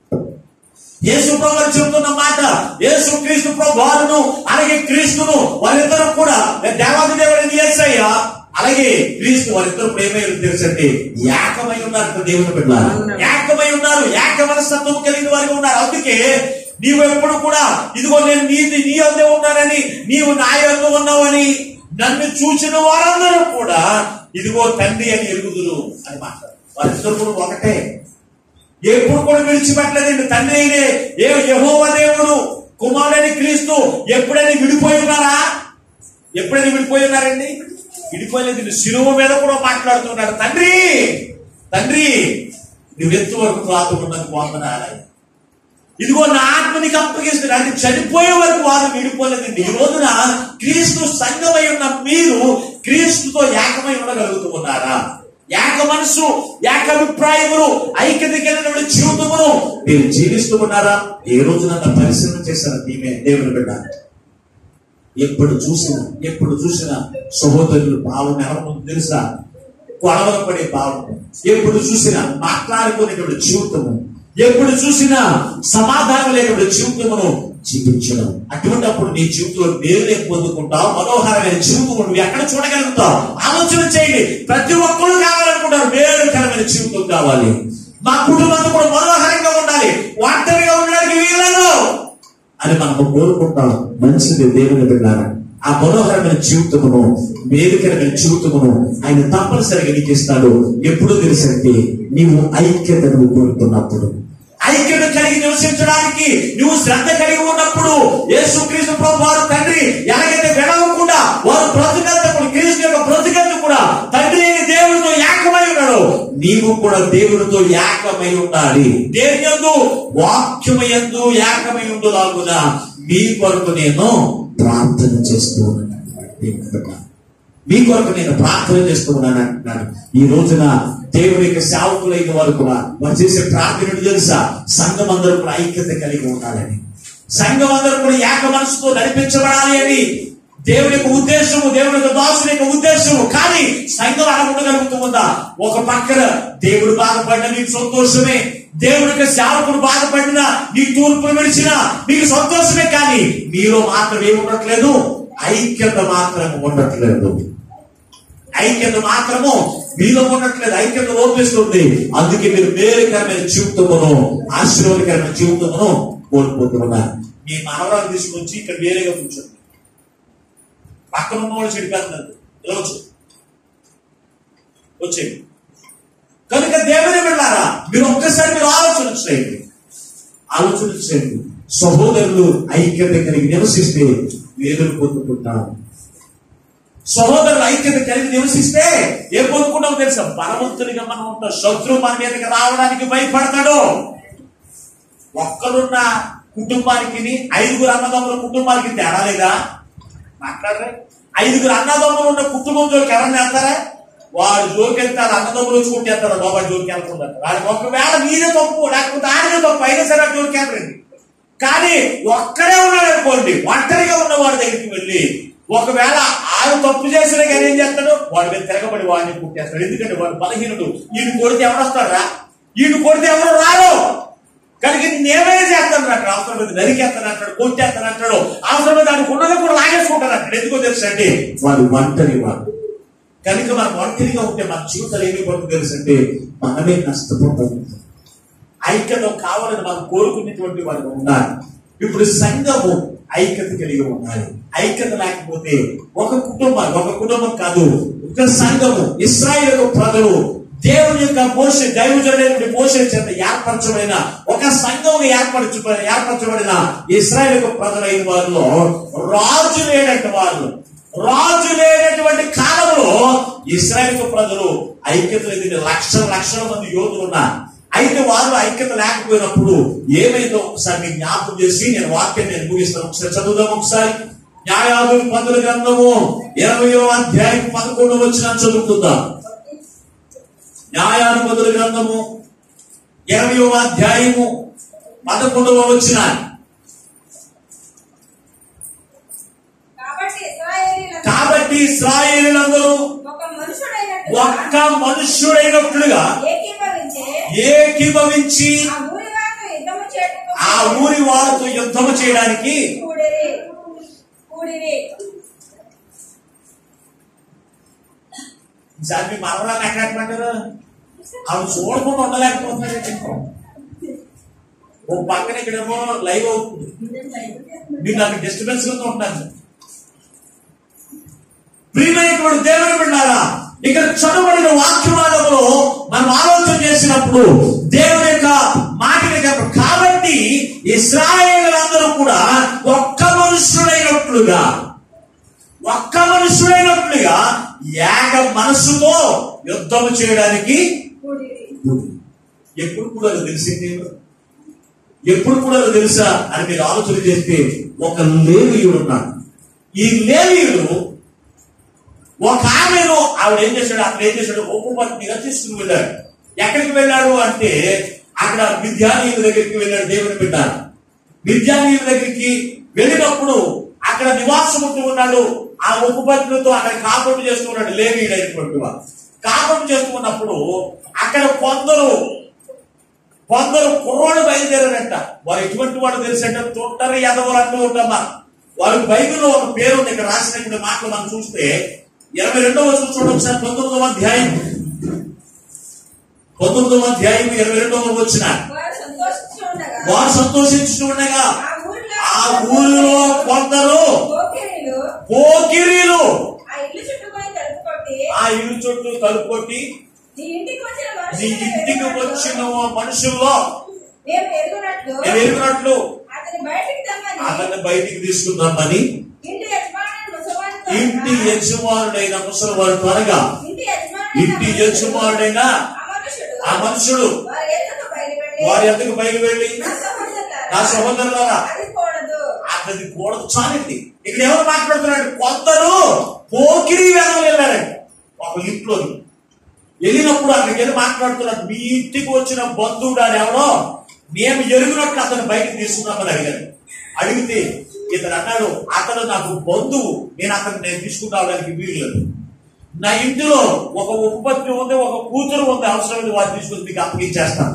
Speaker 1: యేసు ప్రభు చెబుతున్న మాట యేసు క్రీస్తు ప్రభును అలాగే క్రీస్తును వారిద్దరూ కూడా దేవాది దేవుడు ఏసయ్య అలాగే క్రీస్తు వారిద్దరు ప్రేమయ్య తెలుసండి ఏకమై ఉన్నారు దేవుని బిడ్డలారా ఏకమై ఉన్నారు ఏక మనస్తత్వం కలిగిన వారిగా ఉన్నారు అందుకే నీవు ఎప్పుడు కూడా ఇదిగో నేను నీది నీ అందే ఉన్నానని నీవు నా యొద్ద ఉన్నావని నన్ను చూసిన వారందరూ కూడా ఇదిగో తండ్రి అని ఎరుగుదురు అని మాట్లాడు వారిద్దరు కూడా ఒకటే ఎప్పుడు కూడా విడిచిపెట్టలేదండి తండ్రి అయినే ఏ యహోవ దేవుడు కుమారుడని క్రీస్తు ఎప్పుడైనా విడిపోయి ఉన్నారా ఎప్పుడైనా విడిపోయి ఉన్నారండి విడిపోలేదు శిలువ మీద కూడా మాట్లాడుతున్నాడు తండ్రి తండ్రి నువ్వు ఎత్తు వరకు రాత ఉన్నది వందనాలయ్య ఇదిగో నా ఆత్మ నీకు అప్పగిస్తుంది అంటే చనిపోయే వరకు వారు విడిపోలేదండి ఈ రోజున క్రీస్తు సంఘమై ఉన్న మీరు క్రీస్తుతో ఏకమై ఉండగలుగుతూ ఉన్నారా ఏక మనసు ఏక అభిప్రాయములు ఐక్యత కలిగిన జీవితమును మీరు జీవిస్తూ ఉన్నారా ఏ రోజున పరిశీలన చేశారు నీమే దేవుని బిడ్డ ఎప్పుడు చూసినా ఎప్పుడు చూసినా సహోదరులు భావం ఎలా ఉంటుందో తెలుసా గొడవలు పడే భావం ఎప్పుడు చూసినా మాట్లాడుకునేటువంటి జీవితము ఎప్పుడు చూసినా సమాధానం లేనటువంటి జీవితమును జీవించడం అటువంటి అప్పుడు నీ జీవితంలో మేలు పొందుకుంటావు మనోహరమైన జీవితం నువ్వు ఎక్కడ చూడగలుగుతావు ఆలోచన చేయండి ప్రతి ఒక్కరు కావాలనుకుంటారు మేలుకరమైన జీవితం కావాలి మా కుటుంబంతో కూడా మనోహరంగా ఉండాలి ఒంటరిగా ఉండడానికి వీలను అని మనము కోరుకుంటాం మంచిది దేవుని బిడ్డారా ఆ మనోహరమైన జీవితమును మేలుకరమైన జీవితమును ఆయన తప్పనిసరిగా నీకు ఇస్తాడు ఎప్పుడు తెలుసంటే నీవు ఐక్యత నువ్వు కోరుతున్నప్పుడు ఐక్యత కలిగి నివసించడానికి నువ్వు శ్రద్ధ కలిగి ఉన్నప్పుడు యేసుక్రీస్తు ప్రభు వారు తండ్రి ఎలాగైతే విడవకుండా వారు బ్రతుకంతప్పుడు క్రీస్తు యొక్క బ్రతుకంత కూడా తండ్రి అయిన దేవుడితో ఏకమై ఉన్నాడు నీవు కూడా దేవుడితో ఏకమై ఉండాలి దేని యందు వాక్యము యందు ఏకమై ఉండులాగున మీ కొరకు నేను ప్రార్థన చేస్తూ ఉన్నాను దేవుని బిడ్డ. మీ కొరకు నేను ప్రార్థన చేస్తూ ఉన్నాను అంటున్నాను ఈ రోజున దేవుని యొక్క సేవకులైన వారు కూడా వారు చేసే ప్రార్థనలు తెలుసా సంఘం అందరూ కూడా ఐక్యత కలిగి ఉండాలని సంఘం అందరూ కూడా ఏక మనసుతో నడిపించబడాలి అని దేవుని యొక్క ఉద్దేశము దేవుని యొక్క దాసుని యొక్క ఉద్దేశము కానీ సంఘం అలా ఉండగలుగుతూ ఉందా ఒక పక్కన దేవుడు బాధపడిన మీకు సంతోషమే దేవుని యొక్క సేవకుడు బాధపడినా నీ తూర్పును విడిచినా మీకు సంతోషమే కానీ మీలో మాత్రం ఏమి ఉండట్లేదు ఐక్యత మాత్రం ఉండట్లేదు ఐక్యత మాత్రము మీలో ఉండట్లేదు ఐక్యత లోపిస్తుంది అందుకే మీరు మేలుకరమైన జీవితమును ఆశీర్వాదకరమైన జీవితమును కోల్పోతున్నారు మీ మనవరాలు తీసుకొచ్చి ఇక్కడ వేరేగా కూర్చోండి పక్కన ఉన్న వాళ్ళు చెడిపోతున్నారు రోజు వచ్చేది కనుక దేవుని వెళ్ళారా మీరు ఒక్కసారి మీరు ఆలోచన చేయండి ఆలోచన చేయండి సహోదరులు ఐక్యత కలిగి నివసిస్తే వేదలు పొందుకుంటారు సహోదరులు ఐక్యత కలిగి నివసిస్తే ఏం పొందుకుంటాం తెలుసా బలవంతుడిగా మనం ఉంటాం శత్రువు మన మీదకి రావడానికి భయపడతాడు ఒక్కరున్న కుటుంబానికి ఐదుగురు అన్నదమ్ముల కుటుంబానికి తేడా లేదా మాట్లాడరే ఐదుగురు అన్నదమ్ములు ఉన్న కుటుంబం జోలికి ఎవరిని వెళ్తారా వాడు జోలికి వెళ్తారు అన్నదమ్ములు వచ్చి కొట్టేస్తారు బాబా జోలికి వెళ్ళకుండా వాడికి ఒకవేళ మీదే తప్పు లేకపోతే ఆయనే తప్పు అయినా సరే ఆ జోలికి వెళ్ళరండి కానీ ఒక్కడే ఉన్నాడు అనుకోండి ఒంటరిగా ఉన్న వాడి దగ్గరికి వెళ్ళి ఒకవేళ ఆయన తప్పు చేసినా కానీ ఏం చేస్తాడు వాడి మీద తిరగబడి వాడిని కుట్టేస్తాడు ఎందుకంటే వాడు బలహీనుడు ఈయన కొడితే ఎవరు వస్తారా ఈయన కొడితే ఎవరు రారు కనుక నేనేమైనా చేస్తాను అంటాడు అవసరం మీద నరికేస్తాను అంటాడు కొట్టేస్తాను అంటాడు అవసరం మీద దానికి ఉన్నది కూడా లాగేసుకుంటాను అంటాడు ఎందుకో తెలుసు అండి వాడు ఒంటరి వాడు కనుక మనం ఒంటరిగా ఉంటే మన జీవితాలు ఏమి పడుతుంది తెలుసు అంటే మనమే నష్టపోతాం ఐక్యత కావాలని మనం కోరుకునేటువంటి వారు ఉన్నారు ఇప్పుడు సంఘము ఐక్యత కలిగి ఉండాలి ఐక్యత లేకపోతే ఒక కుటుంబం ఒక కుటుంబం కాదు ఒక సంఘము ఇస్రాయేల్ యొక్క ప్రజలు దేవుని యొక్క పోష దైవజనుడైన పోషణ చేత ఏర్పరచబడిన ఒక సంఘం ఏర్పరచ ఏర్పరచబడిన ఇస్రాయేల్ యొక్క ప్రజలైన వారిలో రాజు లేనటువంటి వారు రాజు లేనటువంటి కాలంలో ఇస్రాయేల్ యొక్క ప్రజలు ఐక్యత లేని లక్షల లక్షల మంది యోధులు ఉన్నారు అయితే వారు ఐక్యత లేకపోయినప్పుడు ఏమైందో ఒకసారి మీకు జ్ఞాపకం చేసి నేను వాక్యం నేను ముగిస్తాను ఒకసారి చదువుదాం ఒకసారి న్యాయాధులు పదుల గ్రంథము ఇరవయో అధ్యాయం పదకొండు వచ్చిన చదువుకుందాం న్యాయాధిపతుల గ్రంథము ఇరవయో అధ్యాయము పదకొండవ వచ్చిన
Speaker 2: కాబట్టి ఇశ్రాయేలీయులందరూ
Speaker 1: కాబట్టి ఇస్రాయేలీలందరూ
Speaker 2: ఒక మనుషుడైనట్టుగా
Speaker 1: ఒక్క మనుష్యుడైనట్లుగా
Speaker 2: ఏకీభవించి
Speaker 1: ఏకీభవించి
Speaker 2: ఆ ఊరి వారితో యుద్ధము చేయుటకు
Speaker 1: ఆ ఊరి వారితో యుద్ధము చేయడానికి
Speaker 2: కూడిరి కూడిరి
Speaker 1: ఈసారి మీ మనవరాలు ఎక్కడమంటారు ఆవిడ చూడకుండా ఉండలేకపోతున్నారు ఓ పక్కన ఇక్కడేమో లైవ్ అవుతుంది మీరు నాకు డిస్టర్బెన్స్ గా ఉంటాను ప్రియమైనటువంటి దేవుని బిడ్డారా ఇక్కడ చదవబడిన వాక్యవాదంలో మనం ఆలోచన చేసినప్పుడు దేవుని యొక్క మాటని చెప్ప- కాబట్టి ఇస్రాయేలందరూ కూడా ఒక్క మనుషుడైనట్లుగా ఒక్క మనుషుడైనట్లుగా ఏక మనస్సుతో యుద్ధం చేయడానికి
Speaker 2: కూడిరి
Speaker 1: ఎప్పుడు కూడా అది తెలిసింది ఎప్పుడు కూడా అది తెలుసా అని మీరు ఆలోచన చేస్తే ఒక లేవీయుడు ఉన్నాడు ఈ లేవీయుడు ఒక ఆమెను ఆవిడ ఏం చేశాడు అక్కడ ఏం చేశాడు ఉపపత్నిగా తీసుకుని వెళ్ళాడు ఎక్కడికి వెళ్ళాడు అంటే అక్కడ విద్యానీయుల దగ్గరికి వెళ్ళాడు దేవుని బిడ్డ విద్యానీయుల దగ్గరికి వెళ్ళినప్పుడు అక్కడ నివాసం ఉంటూ ఉన్నాడు ఆ ఉపపత్నితో అక్కడ కాపట్టు చేస్తున్నాడు లేవీయుడు అయినటువంటి వాడు కాపట్టు చేస్తున్నప్పుడు అక్కడ కొందరు కొందరు కుర్రోడు బయలుదేరారంట వారు ఎటువంటి వాడు తెలిసంట తొంటరి ఎదవలు అంటూ ఉంటామా వారి బైబిల్లో ఒక పేరు ఉంది ఇక్కడ రాసినటువంటి మాటలు మనం చూస్తే ఇరవై రెండవ వచ్చిన చూడండి ఒకసారి పంతొమ్మిదవ అధ్యాయం పంతొమ్మిదవ అధ్యాయం ఇరవై రెండవ వచ్చిన
Speaker 2: వారు సంతోషించి ఉండగా
Speaker 1: వారు సంతోషించుతూ ఉండగా
Speaker 2: ఆ ఊరిలో
Speaker 1: ఆ ఊరిలో కొందరు
Speaker 2: పోకిరీలు
Speaker 1: పోకిరీలు
Speaker 2: ఆ ఇల్లు చుట్టుకొని తలుపు కొట్టి
Speaker 1: ఆ ఇల్లు చుట్టూ తలుపు కొట్టి
Speaker 2: నీ ఇంటికి వచ్చిన
Speaker 1: నీ ఇంటికి వచ్చిన మనుషుల్లో
Speaker 2: మేము ఎరుగునట్లు
Speaker 1: నేను ఎరుగునట్లు
Speaker 2: అతని బయటికి తెమ్మని
Speaker 1: అతన్ని బయటికి తీసుకుందామని
Speaker 2: ఇంటి యజమానుడు ముసలివానితో
Speaker 1: ఇంటి యజమానుడైన ముసలివాడు త్వరగా
Speaker 2: ఇంటి యజమానుడైన
Speaker 1: ఇంటి యజమానుడైన
Speaker 2: ఆ మనుషుడు
Speaker 1: ఆ మనుషుడు
Speaker 2: వారి ఎదుట బయలువెళ్ళి
Speaker 1: వారి ఎందుకు బయలు వెళ్ళి
Speaker 2: నా సహోదరులారా,
Speaker 1: నా సహోదరులారా
Speaker 2: అది కూడదు
Speaker 1: అతని కూడదు చాలండి ఇక్కడ ఎవరు మాట్లాడుతున్నాడు కొందరు పోకిరి వేదం వెళ్ళారండి ఒక ఇంట్లోని వెళ్ళినప్పుడు అక్కడికి వెళ్ళి మాట్లాడుతున్నాడు మీ ఇంటికి వచ్చిన బంధువుడు అని ఎవడో మేము ఎరుగునట్లు అతను బయటకు తీసుకున్నామని అడిగారు అడిగితే ఇతను అన్నాడు అతను నాకు బంధువు నేను అతను నేను తీసుకురావడానికి వీల్లేదు నా ఇంటిలో ఒక ఉపపత్తి ఉంది ఒక కూతురు ఉంది అవసరమైంది వారు తీసుకుని మీకు అప్పగించేస్తాను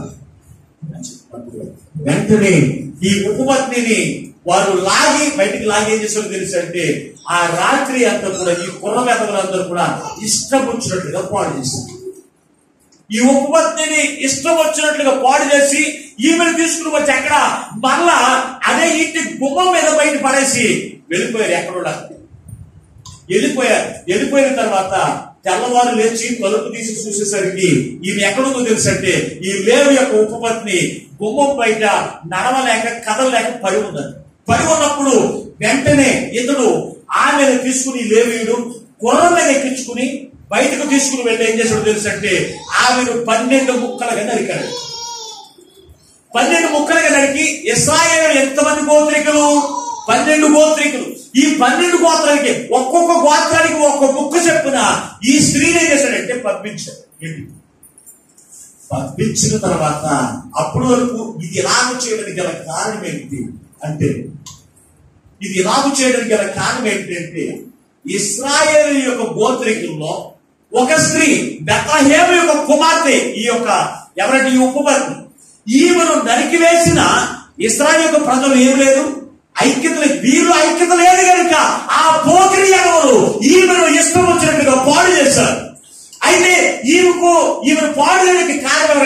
Speaker 1: వెంటనే ఈ ఉపపత్నిని వారు లాగి బయటికి లాగి ఏం చేసారో తెలుసు అంటే ఆ రాత్రి అంతా కూడా ఈ కుర్ర మెదవులందరూ కూడా ఇష్టం వచ్చినట్లుగా పాడు చేశారు ఈ ఉపపత్నిని ఇష్టం వచ్చినట్లుగా పాడు చేసి ఈమెను తీసుకుని వచ్చి అక్కడ మళ్ళా అదే ఇంటి గుమ్మం మీద బయట పడేసి వెళ్ళిపోయారు ఎక్కడో వెళ్ళిపోయారు వెళ్ళిపోయిన తర్వాత తెల్లవారు లేచి తలుపు తీసి చూసేసరికి ఈమె ఎక్కడుందో తెలుసంటే ఈ లేవు యొక్క ఉపపత్ని గుమ్మం బయట నడవలేక కదలలేక పడి ఉన్నది పడి ఉన్నప్పుడు వెంటనే ఇతడు ఆమెను తీసుకుని లేవీయుడు కొర్రలను ఎక్కించుకుని బయటకు తీసుకుని వెళ్ళి ఏం చేశాడు తెలుసంటే ఆమెను పన్నెండు ముక్కలుగా నరికాడు పన్నెండు ముక్కలుగా నరికి ఇస్రాయేల్ ఎంతమంది గోత్రికులు పన్నెండు గోత్రికులు ఈ పన్నెండు గోత్రానికి ఒక్కొక్క గోత్రానికి ఒక్కొక్క ముక్క చెప్పున ఈ స్త్రీని ఏం చేశాడంటే పంపించాడు ఇంటికి. పంపించిన తర్వాత అప్పుడు వరకు ఇది ఇలాగ చేయడానికి గల కారణం ఏంటి అంటే ఇది ఇలాగ చేయడానికి గల కారణం ఏంటంటే ఇస్రాయేల్ యొక్క గోత్రికుల్లో ఒక స్త్రీ బెతహేము యొక్క కుమార్తె ఈ యొక్క ఎవరంటే ఈ ఉపపత్ని ఈమెను నరికివేసిన ఇస్రాయేల్ యొక్క ప్రజలు ఏం లేదు ఐక్యత లేదు వీరు ఐక్యత లేదు కనుక ఆ పోకిరి ఎవరు ఈమెను ఇష్టం వచ్చినట్టుగా పాడు చేశారు అయితే ఈమెకు ఈమెను పాడు చేయడానికి కారణం ఎవరంటే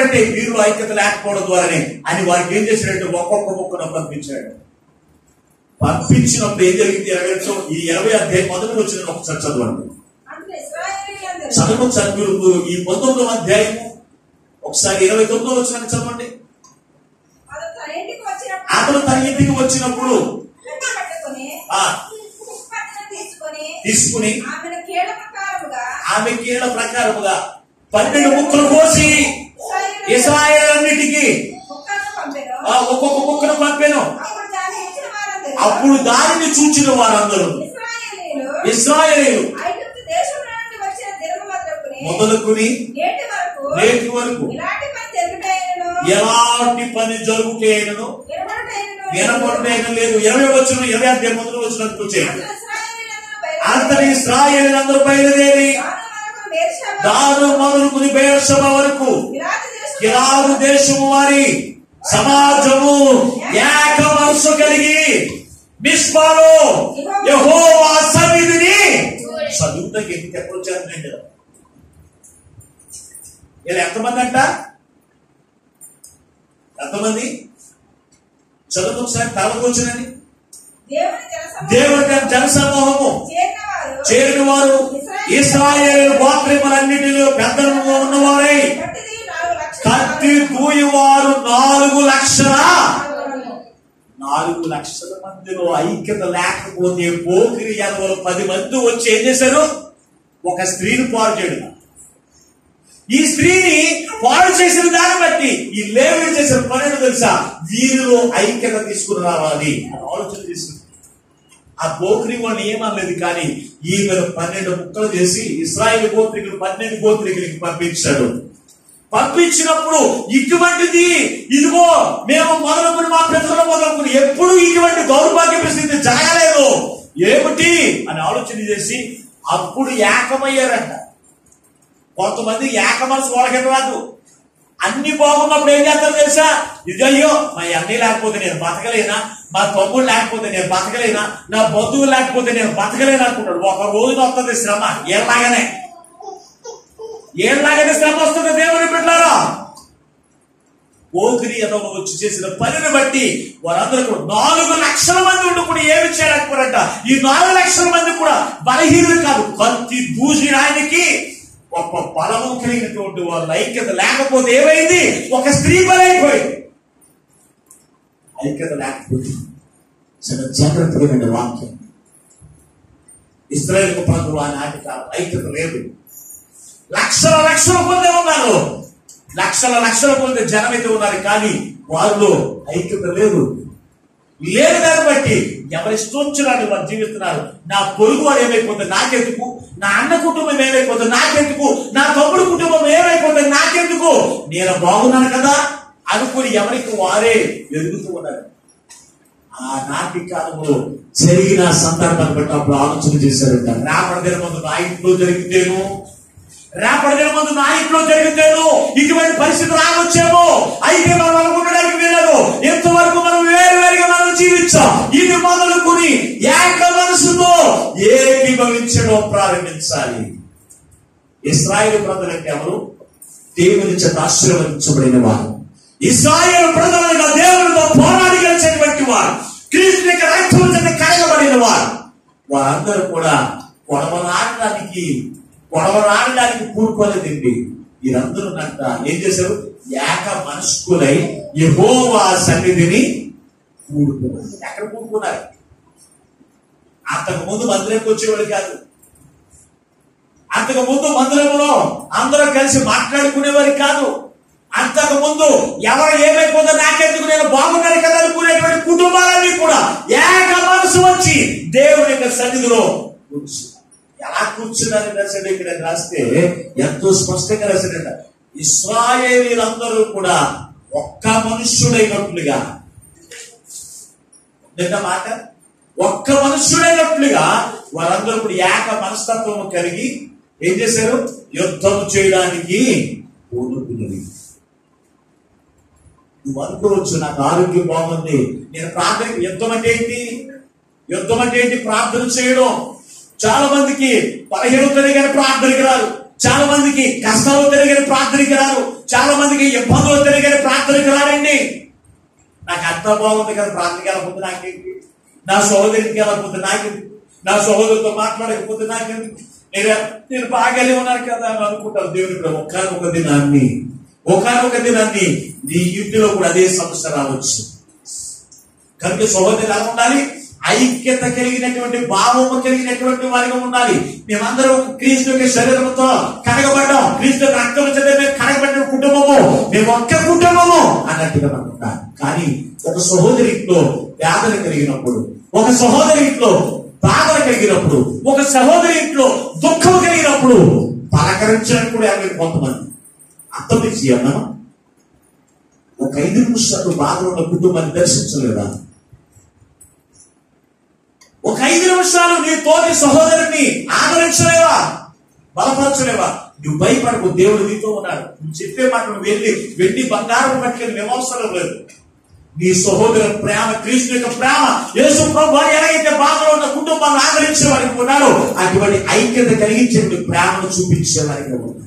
Speaker 1: ఒక్కటే వీరిలో ఐక్యత లేకపోవడం ద్వారానే అని వారికి ఏం చేశాడంటే ఒక్కొక్క మొక్కను పంపించాడు పంపించినప్పుడు ఏం జరిగింది ఇరవై నిమిషం ఈ ఇరవై అధ్యాయం మొదటి వచ్చిన ఒకసారి చదవండి
Speaker 2: అందులో ఇశ్రాయేలీయులందరూ
Speaker 1: చదువు చదువు ఈ పంతొమ్మిదో అధ్యాయం ఒకసారి ఇరవై తొమ్మిదో వచ్చిన చదవండి
Speaker 2: అతను తన ఇంటికి వచ్చినప్పుడు
Speaker 1: అతను తన ఇంటికి వచ్చినప్పుడు
Speaker 2: కుండ పట్టుకొని
Speaker 1: ఆ
Speaker 2: ఉత్పత్తిని తీసుకొని
Speaker 1: తీసుకుని
Speaker 2: ఆమెను కీళ్ళ ప్రకారముగా
Speaker 1: ఆమె కీళ్ళ ప్రకారముగా పన్నెండు ముక్కలు కోసి ఇస్రాయేలన్నిటికీ
Speaker 2: కుక్కను పంపెను
Speaker 1: ఆ ఒక్కొక్క ముక్కను పంపాను
Speaker 2: అప్పుడు దాన్ని ఇచ్చిన వారందరూ
Speaker 1: అప్పుడు దానిని చూచిన వారందరూ
Speaker 2: ఇశ్రాయేలీయులు
Speaker 1: ఇస్రాయేలు
Speaker 2: ఐగుప్తు దేశంలో నుండి వచ్చిన దినము మొదలుకుని
Speaker 1: మొదలుకుని
Speaker 2: నేటి వరకు
Speaker 1: నేటి వరకు
Speaker 2: ఇలాంటి పని జరుగుతాయను
Speaker 1: ఎలాంటి పని జరుగుతేనను
Speaker 2: వినబడుటైనను
Speaker 1: వినపడటం లేదు ఇరవై వచ్చిన ఇరవై అధ్యాయం మొదలు వచ్చినట్టు వచ్చాయి
Speaker 2: అతను
Speaker 1: అంతని
Speaker 2: ఇశ్రాయేలీయులందరూ బయలుదేరి
Speaker 1: ఇస్రాయేలందరూ బయలుదేరి
Speaker 2: దాని వరకు బెర్షెబా
Speaker 1: దారు మొదలుకుని బేర్షమ వరకు
Speaker 2: గిలాదు దేశం
Speaker 1: కిరారు దేశము వారి సమాజము ఏక మనసు కలిగి మిస్పాలో యెహోవా సన్నిధిని చదువుతాకి ఎంత ఎప్పుడు వచ్చారండి ఇలా ఎంతమంది అంట ఎంతమంది చదువు ఒకసారి తలకు వచ్చినని
Speaker 2: దేవుని జనసమూహం
Speaker 1: దేవుడి జనసమూహము
Speaker 2: చేరినవారు
Speaker 1: చేరిన వారు ఇస్రాయేల్ గోత్రములన్నిటిలో పెద్దలు ఉన్నవారై
Speaker 2: కట్టిది నాలుగు లక్షల
Speaker 1: కత్తి దూయవారు నాలుగు లక్షల
Speaker 2: నాలుగు.
Speaker 1: నాలుగు లక్షల మందిలో ఐక్యత లేకపోతే పోకిరి యాదవులు పది మంది వచ్చి ఏం చేశారు ఒక స్త్రీని పాడు చేయడం ఈ స్త్రీని పాడు చేసిన దాన్ని బట్టి ఈ లేవులు చేసిన పనులు తెలుసా వీరిలో ఐక్యత తీసుకుని రావాలి అని ఆలోచన తీసుకుంది ఆ పోకిరి వాడిని ఏమనలేదు కానీ ఈమెను పన్నెండు ముక్కలు చేసి ఇస్రాయేల్ గోత్రికులు పన్నెండు గోత్రికులకి పంపించాడు పంపించినప్పుడు ఇటువంటిది ఇదిగో మేము మొదలుకుని మా పితరులు మొదలుకుని ఎప్పుడు ఇటువంటి దౌర్భాగ్య పరిస్థితి జరగలేదు ఏమిటి అని ఆలోచన చేసి అప్పుడు ఏకమయ్యారంట కొంతమంది ఏక మనసు వాళ్ళకి రాదు అన్ని బాగున్నప్పుడు ఏం చేస్తారు తెలుసా ఇది అయ్యో మా అన్నీ లేకపోతే నేను బతకలేనా మా తమ్ముడు లేకపోతే నేను బతకలేనా నా బంధువులు లేకపోతే నేను బతకలేను అనుకుంటాడు ఒక రోజున వస్తుంది శ్రమ ఏలాగానే ఏలాగానే శ్రమ వస్తుంది దేవుని బిడ్డారా పోకిరి ఎదవ వచ్చి చేసిన పనిని బట్టి వారందరూ కూడా నాలుగు లక్షల మంది ఉండి కూడా ఏమి చేయలేకపోరంట ఈ నాలుగు లక్షల మంది కూడా బలహీనులు కాదు కత్తి దూసిన ఆయనకి ఒక బలము కలిగినటువంటి వాళ్ళ ఐక్యత లేకపోతే ఏమైంది ఒక స్త్రీ బలైపోయింది ఐక్యత లేకపోతే చాలా జాగ్రత్తగా వినండి వాక్యం ఇస్రాయేల్ ప్రాంతంలో ఆనాటి కాలం ఐక్యత లేదు లక్షల లక్షల మంది ఉన్నారు లక్షల లక్షల మంది జనం అయితే ఉన్నారు కానీ వారిలో ఐక్యత లేదు లేదు దాన్ని బట్టి ఎవరి ఇష్టొచ్చినాడు వారు జీవిస్తున్నారు నా పొరుగు వాడు ఏమైపోతుంది నాకెందుకు నా అన్న కుటుంబం ఏమైపోతుంది నాకెందుకు నా తమ్ముడు కుటుంబం ఏమైపోతుంది నాకెందుకు నేను బాగున్నాను కదా అనుకుని ఎవరికి వారే ఎదుగుతూ ఉన్నారు ఆ నాటి కాలంలో జరిగిన సందర్భాన్ని బట్టి అప్పుడు ఆలోచన చేశారంట రేపటి దిన ముందు నా ఇంట్లో జరిగితేను రేపటి దిన ముందు నా ఇంట్లో జరిగితేను ఇటువంటి పరిస్థితి రావచ్చేమో అయితే మనం అనుకుంటడానికి వీలదు ఎంతవరకు మనం వేరు వేరుగా మనం జీవించాం ఇది మొదలుకొని ఏక మనసుతో ఏకీభవించడం ప్రారంభించాలి ఇస్రాయేల్ ప్రజలంటే ఎవరు దేవుని చేత ఆశీర్వదించబడిన వారు ఇస్రాయేల్ ప్రజలుగా దేవునితో పోరాడి గెలిచినటువంటి వారు క్రీస్తు యొక్క రక్తం చేత కడగబడిన వారు వారందరూ కూడా గొడవలాడడానికి గొడవలాడడానికి కూడుకోలేదండి వీరందరూ అంట ఏం చేశారు ఏక మనస్కులై యెహోవా సన్నిధిని కూడుకున్నారు ఎక్కడ కూడుకున్నారు అంతకు ముందు మందిరంకి వచ్చేవాడు కాదు అంతకు ముందు మందిరంలో అందరూ కలిసి మాట్లాడుకునేవారు కాదు అంతకు ముందు ఎవరు ఏమైపోతుందో నాకెందుకు నేను బాగున్నాను కదా అనుకునేటువంటి కుటుంబాలన్నీ కూడా ఏక మనసు వచ్చి దేవుని యొక్క సన్నిధిలో కూర్చు ఎలా కూర్చున్నారని రాశాడు ఇక్కడ రాస్తే ఎంతో స్పష్టంగా రాశాడంట ఇస్రాయేలీలందరూ కూడా ఒక్క మనుష్యుడైనట్లుగా నిన్న మాట ఒక్క మనుష్యుడైనట్లుగా వారందరూ కూడా ఏక మనస్తత్వం కలిగి ఏం చేశారు యుద్ధం చేయడానికి పూనుకున్నది నువ్వు అనుకోవచ్చు నాకు ఆరోగ్యం బాగుంది నేను ప్రార్థన యుద్ధం అంటే ఏంటి యుద్ధం అంటే ఏంటి ప్రార్థన చేయడం చాలా మందికి పదిహేను తిరిగిన ప్రార్థనకి రారు చాలా మందికి కష్టాలు తిరిగిన ప్రార్థనకి రారు చాలా మందికి ఇబ్బందులు తిరిగి ప్రార్థనకి రారండి నాకు అంత బాగుంది కదా ప్రార్థనకి వెళ్ళకపోతే నాకేంటి నా సహోదరికి వెళ్ళకపోతే నాకేంటి నా సహోదరితో మాట్లాడకపోతే నాకేంటి నేను నేను బాగానే ఉన్నాను కదా అని అనుకుంటాను దేవుడు కూడా ఒకనొక దినాన్ని ఒకనొక దినాన్ని నీ ఇంటిలో కూడా అదే సమస్య రావచ్చు కనుక సహోదరులు ఎలా ఉండాలి ఐక్యత కలిగినటువంటి భావము కలిగినటువంటి వారిగా ఉండాలి మేమందరం ఒక క్రీస్తు యొక్క శరీరంతో కడగబడ్డాం క్రీస్తు యొక్క రక్తం చేత మేము కడగబడిన కుటుంబము మేము ఒక్క కుటుంబము అన్నట్టుగా మనం ఉండాలి కానీ ఒక సహోదరి ఇంట్లో వ్యాధులు కలిగినప్పుడు ఒక సహోదరి ఇంట్లో బాధలు కలిగినప్పుడు ఒక సహోదరి ఇంట్లో దుఃఖం కలిగినప్పుడు పలకరించడానికి కూడా ఎవరికి కొంతమంది అర్థం చేయాలన్నా ఒక ఐదు నిమిషాలు బాధలో ఉన్న కుటుంబాన్ని దర్శించలేదా ఒక ఐదు నిమిషాలు నీ తోటి సహోదరుని ఆదరించలేవా బలపరచలేవా నువ్వు భయపడకు దేవుడు నీతో ఉన్నాడు నువ్వు చెప్పే మాట నువ్వు వెళ్ళి వెండి బంగారం పట్టుకెళ్ళి మేము అవసరం లేదు నీ సహోదర ప్రేమ క్రీస్తు యొక్క ప్రేమ యేసు ప్రభు వారు ఎలాగైతే బాధలో ఉన్న కుటుంబాన్ని ఆదరించే వారికి ఉన్నారో అటువంటి ఐక్యత కలిగించే ప్రేమను చూపించే వారికి ఉన్నారు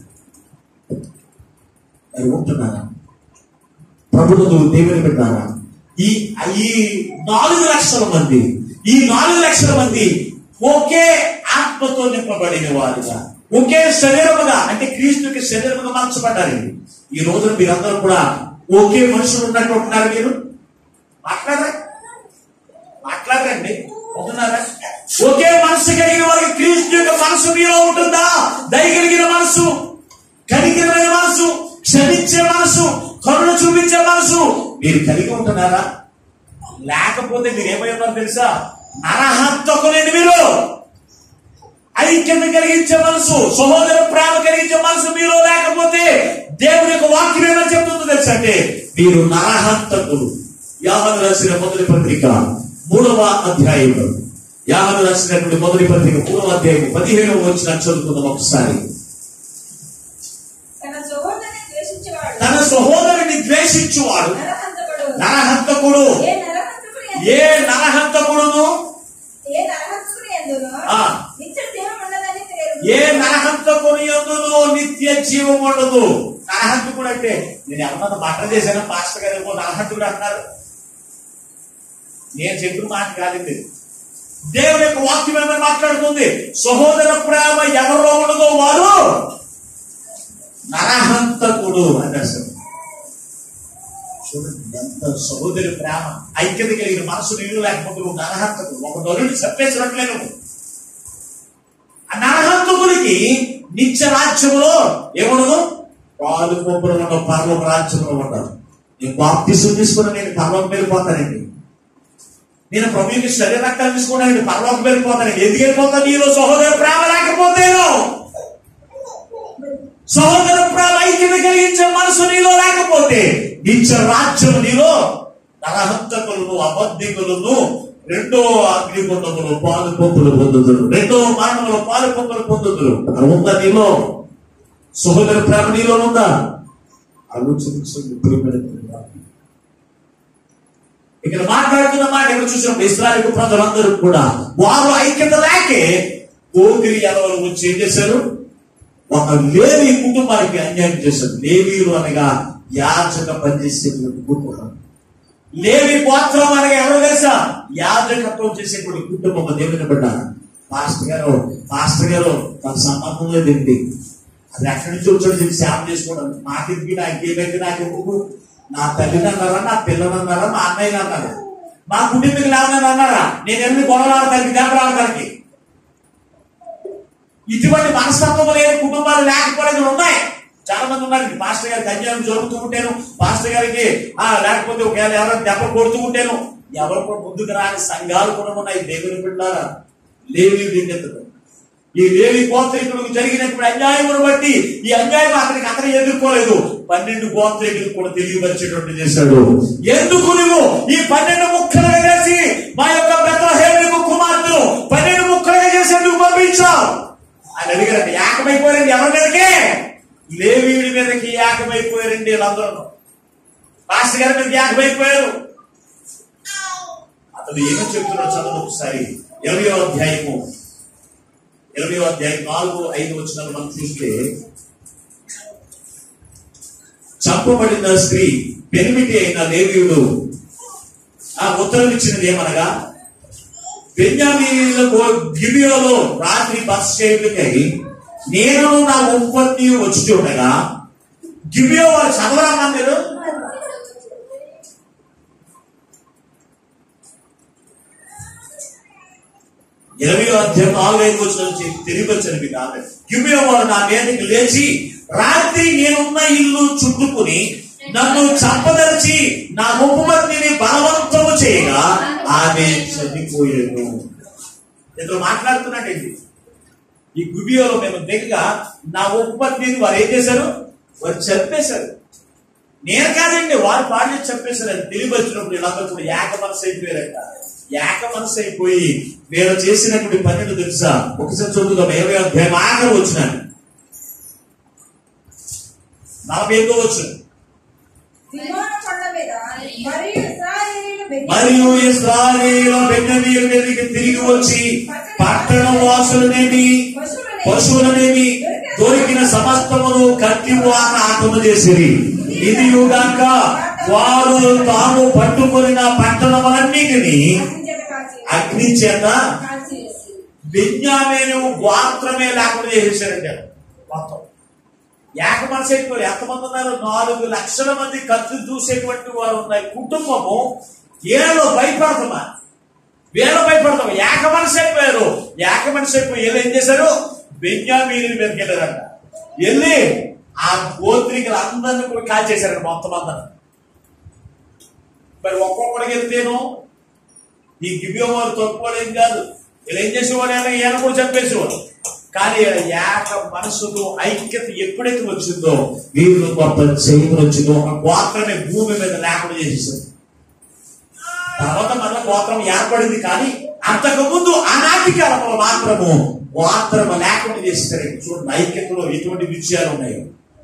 Speaker 1: మరి ఉంటున్నారా ప్రభుత్వ దేవుని పెట్టారా ఈ ఈ నాలుగు లక్షల మంది ఈ నాలుగు లక్షల మంది ఒకే ఆత్మతో నింపబడిన వారుగా ఒకే శరీరముగా అంటే క్రీస్తుకి శరీరముగా మార్చబడ్డారండి ఈ రోజున మీరందరూ కూడా ఒకే మనుషులు ఉన్నట్టు ఉంటున్నారు మీరు మాట్లాడరా మాట్లాడరండి ఉంటున్నారా ఒకే మనసు కలిగిన వారికి క్రీస్తు యొక్క మనసు మీలో ఉంటుందా దయ కలిగిన మనసు కనికరమైన మనసు క్షమించే మనసు కరుణ చూపించే మనసు మీరు కలిగి ఉంటున్నారా లేకపోతే మీరు ఏమై ఉన్నారు తెలుసా నరహంతకులేని మీరు ఐక్యత కలిగించే మనసు సహోదర ప్రేమ కలిగించే మనసు మీలో లేకపోతే దేవుని యొక్క వాక్యం ఏమో చెప్తుందో తెలుసా అంటే మీరు నరహంతకులు యాహను రాసిన మొదటి పత్రిక మూడవ అధ్యాయంలో యాహను రాసినటువంటి మొదటి పత్రిక మూడవ అధ్యాయం పదిహేనవ వచ్చిన చదువుకుందాం ఒకసారి
Speaker 2: తన సహోదరుని ద్వేషించేవాడు
Speaker 1: తన సహోదరుని ద్వేషించువాడు
Speaker 2: నరహంతకుడు
Speaker 1: నరహంతకుడు
Speaker 2: ఏ నరహంతకుని
Speaker 1: ఏ నరహంతకుడును
Speaker 2: ఏ నరహంతకుని ఎందును
Speaker 1: ఆ.
Speaker 2: నిత్య జీవం ఉండదని తెలియదు
Speaker 1: ఏ నరహంతకుని ఎందును నిత్య జీవం ఉండదు నరహంతకుడు అంటే నేను ఎవరన్నా మటర్ చేశాను పాస్టర్ గారు ఏమో నరహంతకుడు అంటున్నారు నేను చెప్పిన మాట కాదండి దేవుని యొక్క వాక్యం ఏమని మాట్లాడుతుంది సహోదర ప్రేమ ఎవరిలో ఉండదో వారు నరహంతకుడు అని అసలు చూడండి ఎంత సహోదరి ప్రేమ ఐక్యత కలిగిన మనసు నీళ్ళు లేకపోతే నువ్వు నరహంతకుడు ఒక నరుని చంపేసినట్లే నువ్వు ఆ నరహంతకుడికి నిత్య రాజ్యంలో ఏముండదు పాలు పొప్పులు ఉండవు పర్లోక రాజ్యంలో ఉండదు నేను బాప్తిసం తీసుకుని నేను పర్లోకం వెళ్ళిపోతానండి నేను ప్రభుకి శరీరక్తాలు తీసుకున్నానండి పర్లోకం వెళ్ళిపోతానండి ఎందుకు వెళ్ళిపోతాను నీలో సహోదర ప్రేమ లేకపోతేను సహోదర ప్రేమ ఐక్యత కలిగించే మనసు నీలో లేకపోతే నిత్య రాజ్యం నీలో నరహంతకులను అబద్ధికులను రెండో అగ్నిగుండములు పాలు పంపులు పొందుతురు రెండో మరణంలో పాలు పంపులు పొందుతురు అది ఉందా నీలో సహోదర ప్రేమ నీలో ఉందా ఆలోచించండి ప్రియమైన ఇక్కడ మాట్లాడుతున్న మాట ఇక్కడ చూసినప్పుడు ఇస్రాయల్ ప్రజలందరూ కూడా వారు ఐక్యత లేకే కోతిరి ఎలవలు వచ్చి ఏం చేశారు ఒక లేవి కుటుంబానికి అన్యాయం చేశారు లేవీలు అనగా యాచక పనిచేసేటువంటి కుటుంబం లేవి గోత్రం అనగా ఎవరు తెలుసా యాజకత్వం చేసేటువంటి కుటుంబం దేవుని బిడ్డ పాస్టర్ గారు పాస్టర్ గారు తన సంబంధం లేదండి అది ఎక్కడి నుంచి వచ్చాడు చెప్పి సేవ చేసుకోవడం నాకెందుకు నాకేమైతే నాకు ఎందుకు నా తల్లిని అన్నారా నా పిల్లని అన్నారా మా అన్నయ్యని అన్నారా మా కుటుంబీకులు ఏమన్నా అన్నారా నేను ఎన్ని గొడవలాడతానికి దెబ్బలాడతానికి ఇటువంటి మనస్తత్వం లేని కుటుంబాలు లేకపోలేదు ఉన్నాయి చాలా మంది ఉన్నారు పాస్టర్ గారికి అన్యాయం జరుగుతూ ఉంటాను పాస్టర్ గారికి ఆ లేకపోతే ఒకవేళ ఎవరైనా దెబ్బ కొడుతూ ఉంటాను ఎవరు కూడా ముందుకు రాని సంఘాలు కూడా ఉన్నాయి దేవుని బిడ్డారా లేవి దిగ్గెత్తదు ఈ లేవి గోత్రికులకు జరిగినటువంటి అన్యాయమును బట్టి ఈ అన్యాయం అతనికి అతను ఎదుర్కోలేదు పన్నెండు గోత్రికులకు కూడా తెలియపరిచేటువంటి చేశాడు ఎందుకు నువ్వు ఈ పన్నెండు ముక్కలుగా చేసి మా యొక్క బెత్తహేములకు కుమార్తెను పన్నెండు ముక్కలుగా చేసి ఎందుకు పంపించావు అని అడిగారండి ఏకమైపోయారండి ఎవరి మీదకి లేవీడి మీదకి ఏకమైపోయారండి వీళ్ళందరూ పాస్టర్ గారి మీదకి ఏకమైపోయారు అతను ఏమో చెప్తున్నాడు చదువు ఒకసారి ఇరవయో అధ్యాయము ఇరవయో అధ్యాయం నాలుగు ఐదు వచ్చిన మనం చూస్తే చంపబడిన స్త్రీ పెనిమిటి అయిన లేవీయుడు ఆ ఉత్తరం ఇచ్చినది ఏమనగా బెంజామీలకు గిబియోలో రాత్రి బస చేయటకై నేను నా ఉత్పత్తి వచ్చి చూడగా గిబియో వారు చదవరా మీరు ఇరవై అధ్యాయం నాలుగైదు వచ్చిన నుంచి తిరిగి వచ్చినవి కాదు గిబియో వారు నా మీదకి లేచి రాత్రి నేనున్న ఇల్లు చుట్టుకుని నన్ను చంపదలిచి నా ముప్పమందిని బలవంతము చేయగా ఆమె చనిపోయాను ఇద్దరు మాట్లాడుతున్నాడండి ఈ గుబియోలో మేము దిగగా నా ఉత్పత్తిని వారు ఏం చేశారు వారు చంపేశారు నేను కాదండి వారు పాడి చంపేశారు అది తెలివి వచ్చినప్పుడు వీళ్ళందరూ కూడా ఏక మనసు అయిపోయారంట ఏక మనసు అయిపోయి వీళ్ళు చేసినటువంటి పన్నెండు తెలుసా ఒకసారి చదువుదాం ఇరవై అధ్యాయం ఆఖరి వచ్చినాను నలభై ఎనిమిదో వచ్చిన
Speaker 2: దిగోన కొండ మీద మరియు ఇశ్రాయేలీయులు బెన్యామీను
Speaker 1: మరియు ఇస్రాయేలు బెన్నమీయుల మీదకి తిరిగి వచ్చి పట్టణ వాసులనేమి పశువులనేమి దొరికిన సమస్తమును కత్తి వాన ఆటము చేసిరి ఇది యుగాక వారు తాము పట్టుకొనిన పట్టణములన్నిటినీ
Speaker 2: అగ్నిచేత కాల్చి
Speaker 1: అగ్ని చేత
Speaker 2: కాల్చి వేసి
Speaker 1: విజ్ఞామేను మాత్రమే లేకుండా చేసేసారండి మొత్తం ఏక మనసు అయిపోయారు ఎంతమంది ఉన్నారు నాలుగు లక్షల మంది కత్తి చూసేటువంటి వారు ఉన్నాయి కుటుంబము ఏలో భయపడతామా వీళ్ళు భయపడతాం ఏక మనసు అయిపోయారు ఏక మనసు అయిపోయి వీళ్ళు ఏం చేశారు బెంజామీని మీదకి వెళ్ళారంట వెళ్ళి ఆ గోత్రికలు అందరినీ కూడా కాల్చేశారంట మొత్తం అందరిని మరి ఒక్కొక్కడికి వెళ్తేను ఈ గిబియో వారు తక్కువడేం కాదు వీళ్ళు ఏం చేసేవాడు ఆయన ఈయన కూడా చంపేసేవాడు కానీ ఈయన ఏక మనసుతో ఐక్యత ఎప్పుడైతే వచ్చిందో వీళ్ళు కొత్త చైతన్యం వచ్చిందో ఒక గోత్రమే భూమి మీద లేకుండా చేసేసారు తర్వాత మన గోత్రం ఏర్పడింది కానీ అంతకు ముందు ఆనాటి కాలంలో మాత్రము గోత్రం లేకుండా చేసేసారండి చూడండి ఐక్యతలో ఎటువంటి విషయాలు ఉన్నాయి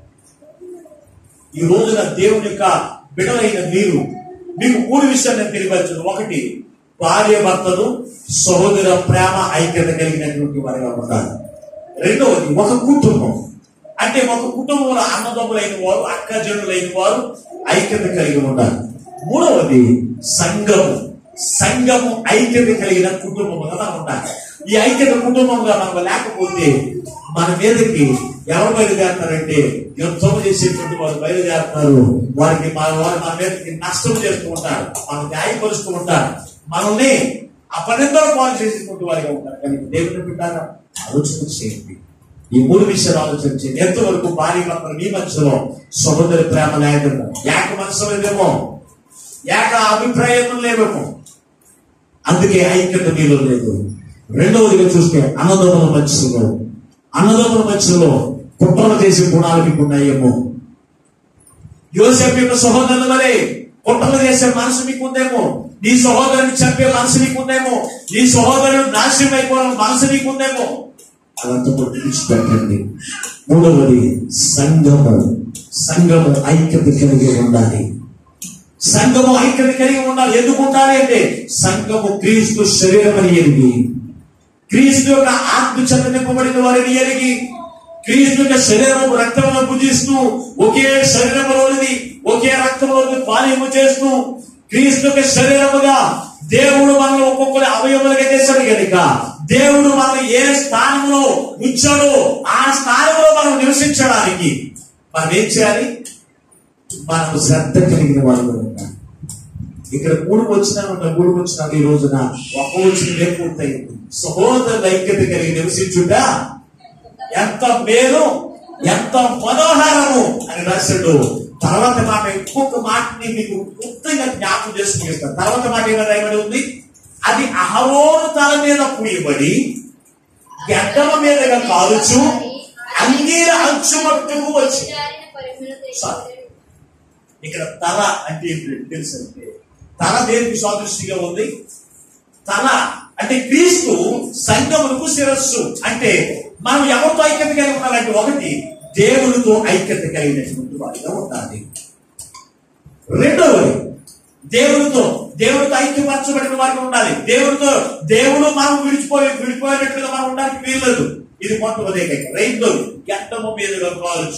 Speaker 1: ఈ రోజున దేవుని యొక్క బిడలైన మీరు మీకు మూడు విషయాలు నేను తెలియవచ్చు ఒకటి భార్య భర్తలు సహోదర ప్రేమ ఐక్యత కలిగినటువంటి వారిగా ఉండాలి రెండవది ఒక కుటుంబం అంటే ఒక కుటుంబంలో అన్నదమ్ములైన వారు అక్కజనులైన వారు ఐక్యత కలిగి ఉండాలి మూడవది సంఘము సంఘము ఐక్యత కలిగిన కుటుంబముగా మనం ఉండాలి ఈ ఐక్యత కుటుంబంగా మనం లేకపోతే మన మీదకి ఎవరు బయలుదేరుతారంటే యుద్ధం చేసేటువంటి వారు బయలుదేరుతారు వారికి మన వారు మన మీదకి నష్టం చేస్తూ ఉంటారు మనం న్యాయపరుస్తూ ఉంటారు మనల్ని అపనిందలు పాలు చేసేటువంటి వారిగా ఉంటారు కానీ దేవుని బిడ్డారా ఆలోచన చేయండి ఈ మూడు విషయాలు ఆలోచన చేయండి ఎంతవరకు భార్య భర్తలు మీ మధ్యలో సహోదరి ప్రేమ లేకుండా ఏక మనసు లేదేమో ఏక అభిప్రాయం లేవేమో అందుకే ఐక్యత మీలో లేదు రెండవదిగా చూస్తే అన్నదమ్ముల మధ్యలో అన్నదమ్ముల మధ్యలో కుట్రలు చేసే గుణాలు మీకు ఉన్నాయేమో యోసేపు యొక్క సహోదరుల వలె కుట్రలు చేసే మనసు మీకు ఉందేమో నీ సహోదరుని చంపే మనసు నీకు ఉందేమో నీ సహోదరుడు నాశనం అయిపోవడం మనసు నీకు ఉందేమో అదంతా కూడా విడిచిపెట్టండి మూడవది సంఘము సంఘము ఐక్యత కలిగి ఉండాలి సంఘము ఐక్యత కలిగి ఉండాలి ఎందుకు ఉండాలి అంటే సంఘము క్రీస్తు శరీరం అని ఎరిగి క్రీస్తు యొక్క ఆత్మ చెంత నింపబడిన వారిని ఎరిగి క్రీస్తు యొక్క శరీరము రక్తమును భుజిస్తూ ఒకే శరీరములోనిది ఒకే రక్తంలోని పానీయము చేస్తూ క్రీస్తు యొక్క శరీరముగా దేవుడు మనల్ని ఒక్కొక్కరి అవయములుగా చేశాడు కనుక దేవుడు మనల్ని ఏ స్థానంలో ఉంచాడో ఆ స్థానంలో మనం నివసించడానికి మనం ఏం చేయాలి మనం శ్రద్ధ కలిగిన వాళ్ళు ఉండాలి ఇక్కడ మూడు వచ్చిన మూడు వచ్చిన ఈ రోజున ఒక వచ్చిన పూర్తయింది సహోదరుల ఐక్యత కలిగి నివసించుట ఎంత మేలు ఎంత మనోహరము అని రాశాడు తర్వాత మాట ఇంకొక మాటని మీకు పూర్తిగా జ్ఞాపకం చేసుకుని తర్వాత మాట ఏమైనా రాయబడి ఉంది అది అహరోను తల మీద పూయబడి గడ్డల మీదగా కాలుచు అంగీర అంచు మట్టుకు వచ్చి ఇక్కడ తల అంటే ఏంటి తెలుసు అంటే తల దేనికి సాదృష్టిగా ఉంది తల అంటే క్రీస్తు సంఘములకు శిరస్సు అంటే మనం ఎవరితో ఐక్యత కలిగి ఉండాలంటే ఒకటి దేవునితో ఐక్యత కలిగినటువంటి వారిగా ఉండాలి రెండవది దేవునితో దేవునితో ఐక్యపరచబడిన వారిగా ఉండాలి దేవునితో దేవుడు మనం విడిచిపోయి విడిపోయినట్లుగా మనం ఉండడానికి వీల్లేదు ఇది మొట్టమొదటి రెండోది గడ్డము మీదుగా కావచ్చు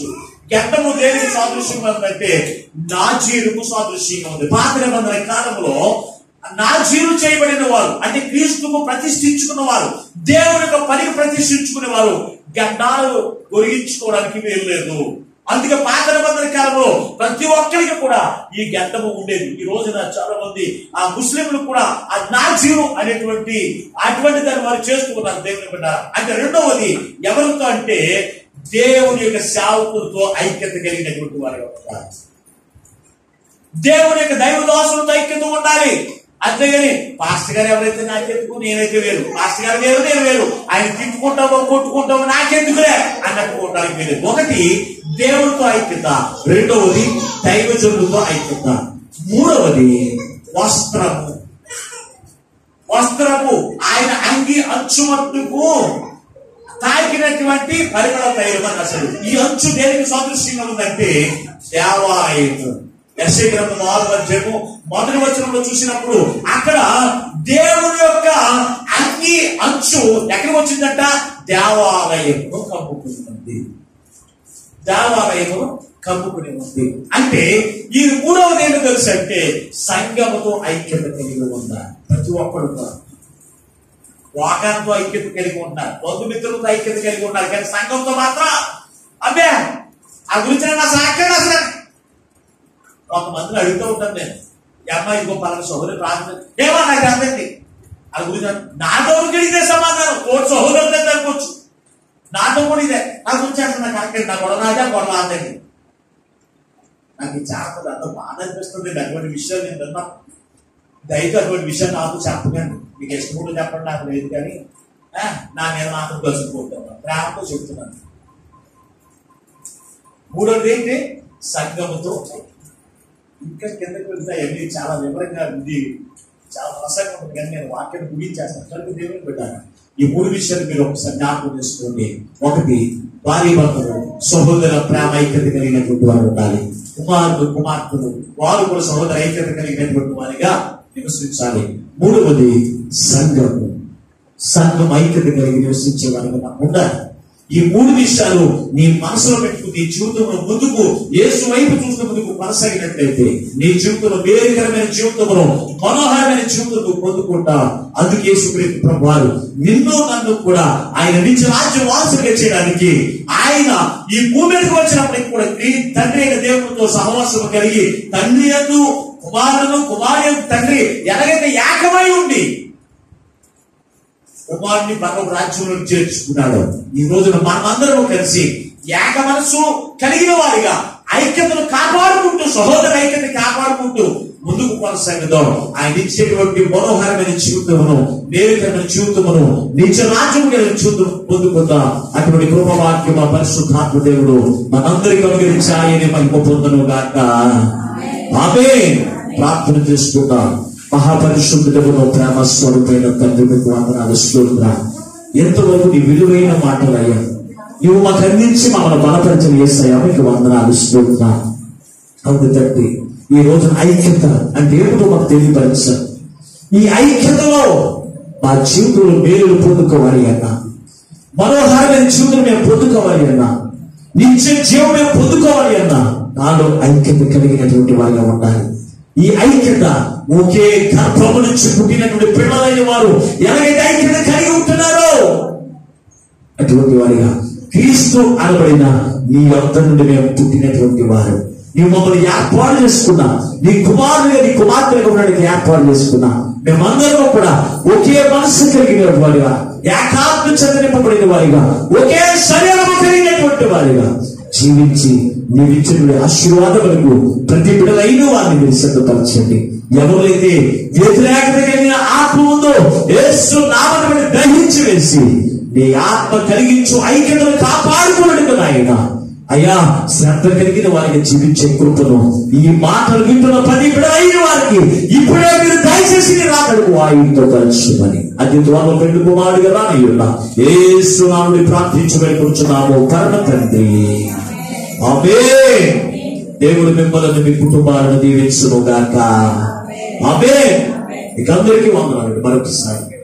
Speaker 1: గడ్డము దేనికి సాదృశ్యంగా ఉందంటే నాజీరుకు సాదృశ్యంగా ఉంది పాత నిబంధన కాలంలో నాజీరు చేయబడిన వారు అంటే క్రీస్తుకు ప్రతిష్ఠించుకున్న వారు దేవుని యొక్క పనికి ప్రతిష్ఠించుకునే వారు గడ్డాలు గొరిగించుకోవడానికి వీలు లేదు అందుకే పాత నిబంధన కాలంలో ప్రతి ఒక్కరికి కూడా ఈ గడ్డము ఉండేది ఈ రోజున చాలా మంది ఆ ముస్లింలు కూడా ఆ నాజీరు అనేటువంటి అటువంటి దాన్ని వారు చేసుకున్నారు దేవుని బిడ్డ అంటే రెండవది ఎవరితో అంటే దేవుని యొక్క సేవకులతో ఐక్యత కలిగినటువంటి వారు ఉంటారు దేవుని యొక్క దైవ దోషులతో ఐక్యత ఉండాలి అంతేగాని పాస్టర్ గారు ఎవరైతే నాకెందుకు నేనైతే వేరు పాస్టర్ గారు వేరు నేను వేరు ఆయన తిట్టుకుంటామో కొట్టుకుంటామో నాకెందుకులే అన్నట్టు ఉండడానికి వీలేదు ఒకటి దేవుడితో ఐక్యత రెండవది దైవజనులతో ఐక్యత మూడవది వస్త్రము వస్త్రము ఆయన అంగి అంచుమట్టుకు తాకినటువంటి పరిమళ తైలం అని అసలు ఈ అంచు దేనికి సాదృశ్యంగా ఉందంటే దేవాలయం ఎస్ఐ గ్రంథం ఆరు అధ్యాయము మొదటి వచనంలో చూసినప్పుడు అక్కడ దేవుని యొక్క అంగి అంచు ఎక్కడికి వచ్చిందంట దేవాలయమును కప్పుకుంటుంది దేవాలయము కప్పుకుని ఉంది అంటే ఈ మూడవది ఏంటో తెలుసు అంటే సంఘముతో ఐక్యత కలిగి ఉందా ప్రతి ఒక్కరు కూడా వాకాంతో ఐక్యత కలిగి ఉంటారు బంధుమిత్రులతో ఐక్యత కలిగి ఉన్నారు కానీ సంఘంతో మాత్రం అబ్బే ఆ గురించి నేను అసలు అక్కడ అసలు కొంతమందిని అడుగుతూ ఉంటాను నేను ఈ అమ్మాయి ఇంకో పలానా సహోదరు ప్రార్థన ఏమో నాకు అర్థండి ఆ గురించి అన్- నాతో ఇదే సమాధానం కోటి సహోదరులు అనుకోవచ్చు నాతో కూడా ఇదే నా గురించి అసలు నాకు అక్కడ నా గొడవ నాదే గొడవ ఆదండి నాకు ఈ చేపలు అంత బాధ అనిపిస్తుంది అటువంటి విషయాలు నేను విన్నా దయతో అటువంటి విషయం నాకు చెప్పకండి మీకు ఇష్టం కూడా చెప్పండి నాకు లేదు కానీ ఆ, నా మీద మాత్రం కలుసుకుంటాను ప్రేమతో చెప్తున్నాను మూడోది ఏంటి సంగముతో ఇంకా కిందకి వెళ్తే అవన్నీ చాలా వివరంగా ఉంది చాలా ప్రసంగం ఉంది కానీ నేను వాక్యం ముగించేస్తాను కనుక దేవుని పెట్టాను ఈ మూడు విషయాలు మీరు ఒకసారి జ్ఞాపకం చేసుకోండి ఒకటి భార్య భర్తలు సహోదర ప్రేమ ఐక్యత కలిగినటువంటి వారు ఉండాలి కుమారుడు కుమార్తెలు వారు కూడా సహోదర ఐక్యత కలిగినటువంటి వారిగా నివసించాలి మూడవది సంఘము సంఘం ఐక్యత కలిగి నివసించే వారిగా మనం ఉండాలి ఈ మూడు విషయాలు నీ మనసులో పెట్టుకుని నీ జీవితంలో ముందుకు యేసు వైపు చూసిన ముందుకు కొనసాగినట్లయితే నీ జీవితంలో వేరుకరమైన జీవితంలో మనోహరమైన జీవితంలో పొందుకుంటా అందుకే యేసుక్రీస్తు ప్రభు వారు నిన్ను నన్ను కూడా ఆయన నిత్య రాజ్య వారసులుగా చేయడానికి ఆయన ఈ భూమి మీదకి వచ్చినప్పటికి కూడా నీ తండ్రి అయిన దేవునితో సహవాసం కలిగి తండ్రి యందు కుమారుడు కుమారు తండ్రి ఎలాగైతే ఏకమై ఉండి కుమారుని పరమ రాజ్యంలో చేర్చుకున్నాడు ఈ రోజున మనమందరం కలిసి ఏక మనసు కలిగిన వారిగా ఐక్యతను కాపాడుకుంటూ సహోదర ఐక్యత కాపాడుకుంటూ ముందుకు కొనసాగుదాం ఆయన ఇచ్చేటువంటి మనోహరమైన జీవితమును నేరుకైన జీవితమును నిజ రాజ్యం కలిగిన జీవితం పొందుకుందాం అటువంటి కృపవాక్యం మా పరిశుద్ధాత్మ దేవుడు మనందరికీ అనుగ్రహించి ఆయన మహిమ పొందను గాక ఆమె ప్రార్థన చేసుకుందాం మహాపరిశుద్ధుడమును ప్రేమ స్వరూపైన తండ్రి మీకు వందనాలు స్తోత్ర ఎంతవరకు నీ విలువైన మాటలయ్యా నువ్వు మాకు అందించి మమ్మల్ని బలపరిచిన చేస్తాయా మీకు వందనాలు స్తోత్ర అవును తండ్రి ఈ రోజు ఐక్యత అంటే ఏమిటో మాకు తెలియపరిచారు ఈ ఐక్యతలో మా జీవితంలో మేలు పొందుకోవాలి అన్నా మనోహరమైన జీవితం మేము పొందుకోవాలి అన్నా నిత్య జీవం మేము పొందుకోవాలి అన్నా నాలో ఐక్యత కలిగినటువంటి వారిగా ఉండాలి ఈ ఐక్యత ఒకే గర్భము నుంచి పుట్టినటువంటి పిల్లలైన వారు ఎలాగైతే ఐక్యత కలిగి ఉంటున్నారో అటువంటి వారిగా క్రీస్తు అనబడిన నీ వద్ద నుండి మేము పుట్టినటువంటి వారు నీవు మమ్మల్ని ఏర్పాటు చేసుకున్నా నీ కుమారుడిగా నీ కుమార్తెగా ఉండడానికి ఏర్పాటు చేసుకున్నా మేమందరం కూడా ఒకే మనసు కలిగిన వారిగా ఏకాత్మ చెందింపబడిన వారిగా ఒకే శరీరము కలిగినటువంటి వారిగా జీవించి నీవిచ్చిన ఆశీర్వాదములకు ప్రతి బిడలైన వారిని మీరు సిద్ధపరచండి ఎవరైతే వ్యతిరేకత కలిగిన ఆత్మ ఉందో యేసు నామని గ్రహించి వేసి నీ ఆత్మ కలిగించు ఐక్యతను కాపాడుకోవడానికి నాయన అయ్యా శ్రద్ధ కలిగిన వారికి జీవించే కృపను ఈ మాటలు వింటున్న పది బిడలైన వారికి ఇప్పుడే మీరు దయచేసి నీ రాకడకు వాయుతో కలుసుమని అది త్వరలో పెళ్లి కుమారుడిగా రానియున్నా ఏసు నామని ప్రార్థించబడి కూర్చున్నాము కర్ణ తండ్రి ఆమె దేవుడు మిమ్మల్ని మీ కుటుంబాలను దీవించును గాక ఆమె ఇక అందరికీ వందనాలు మరొకసారి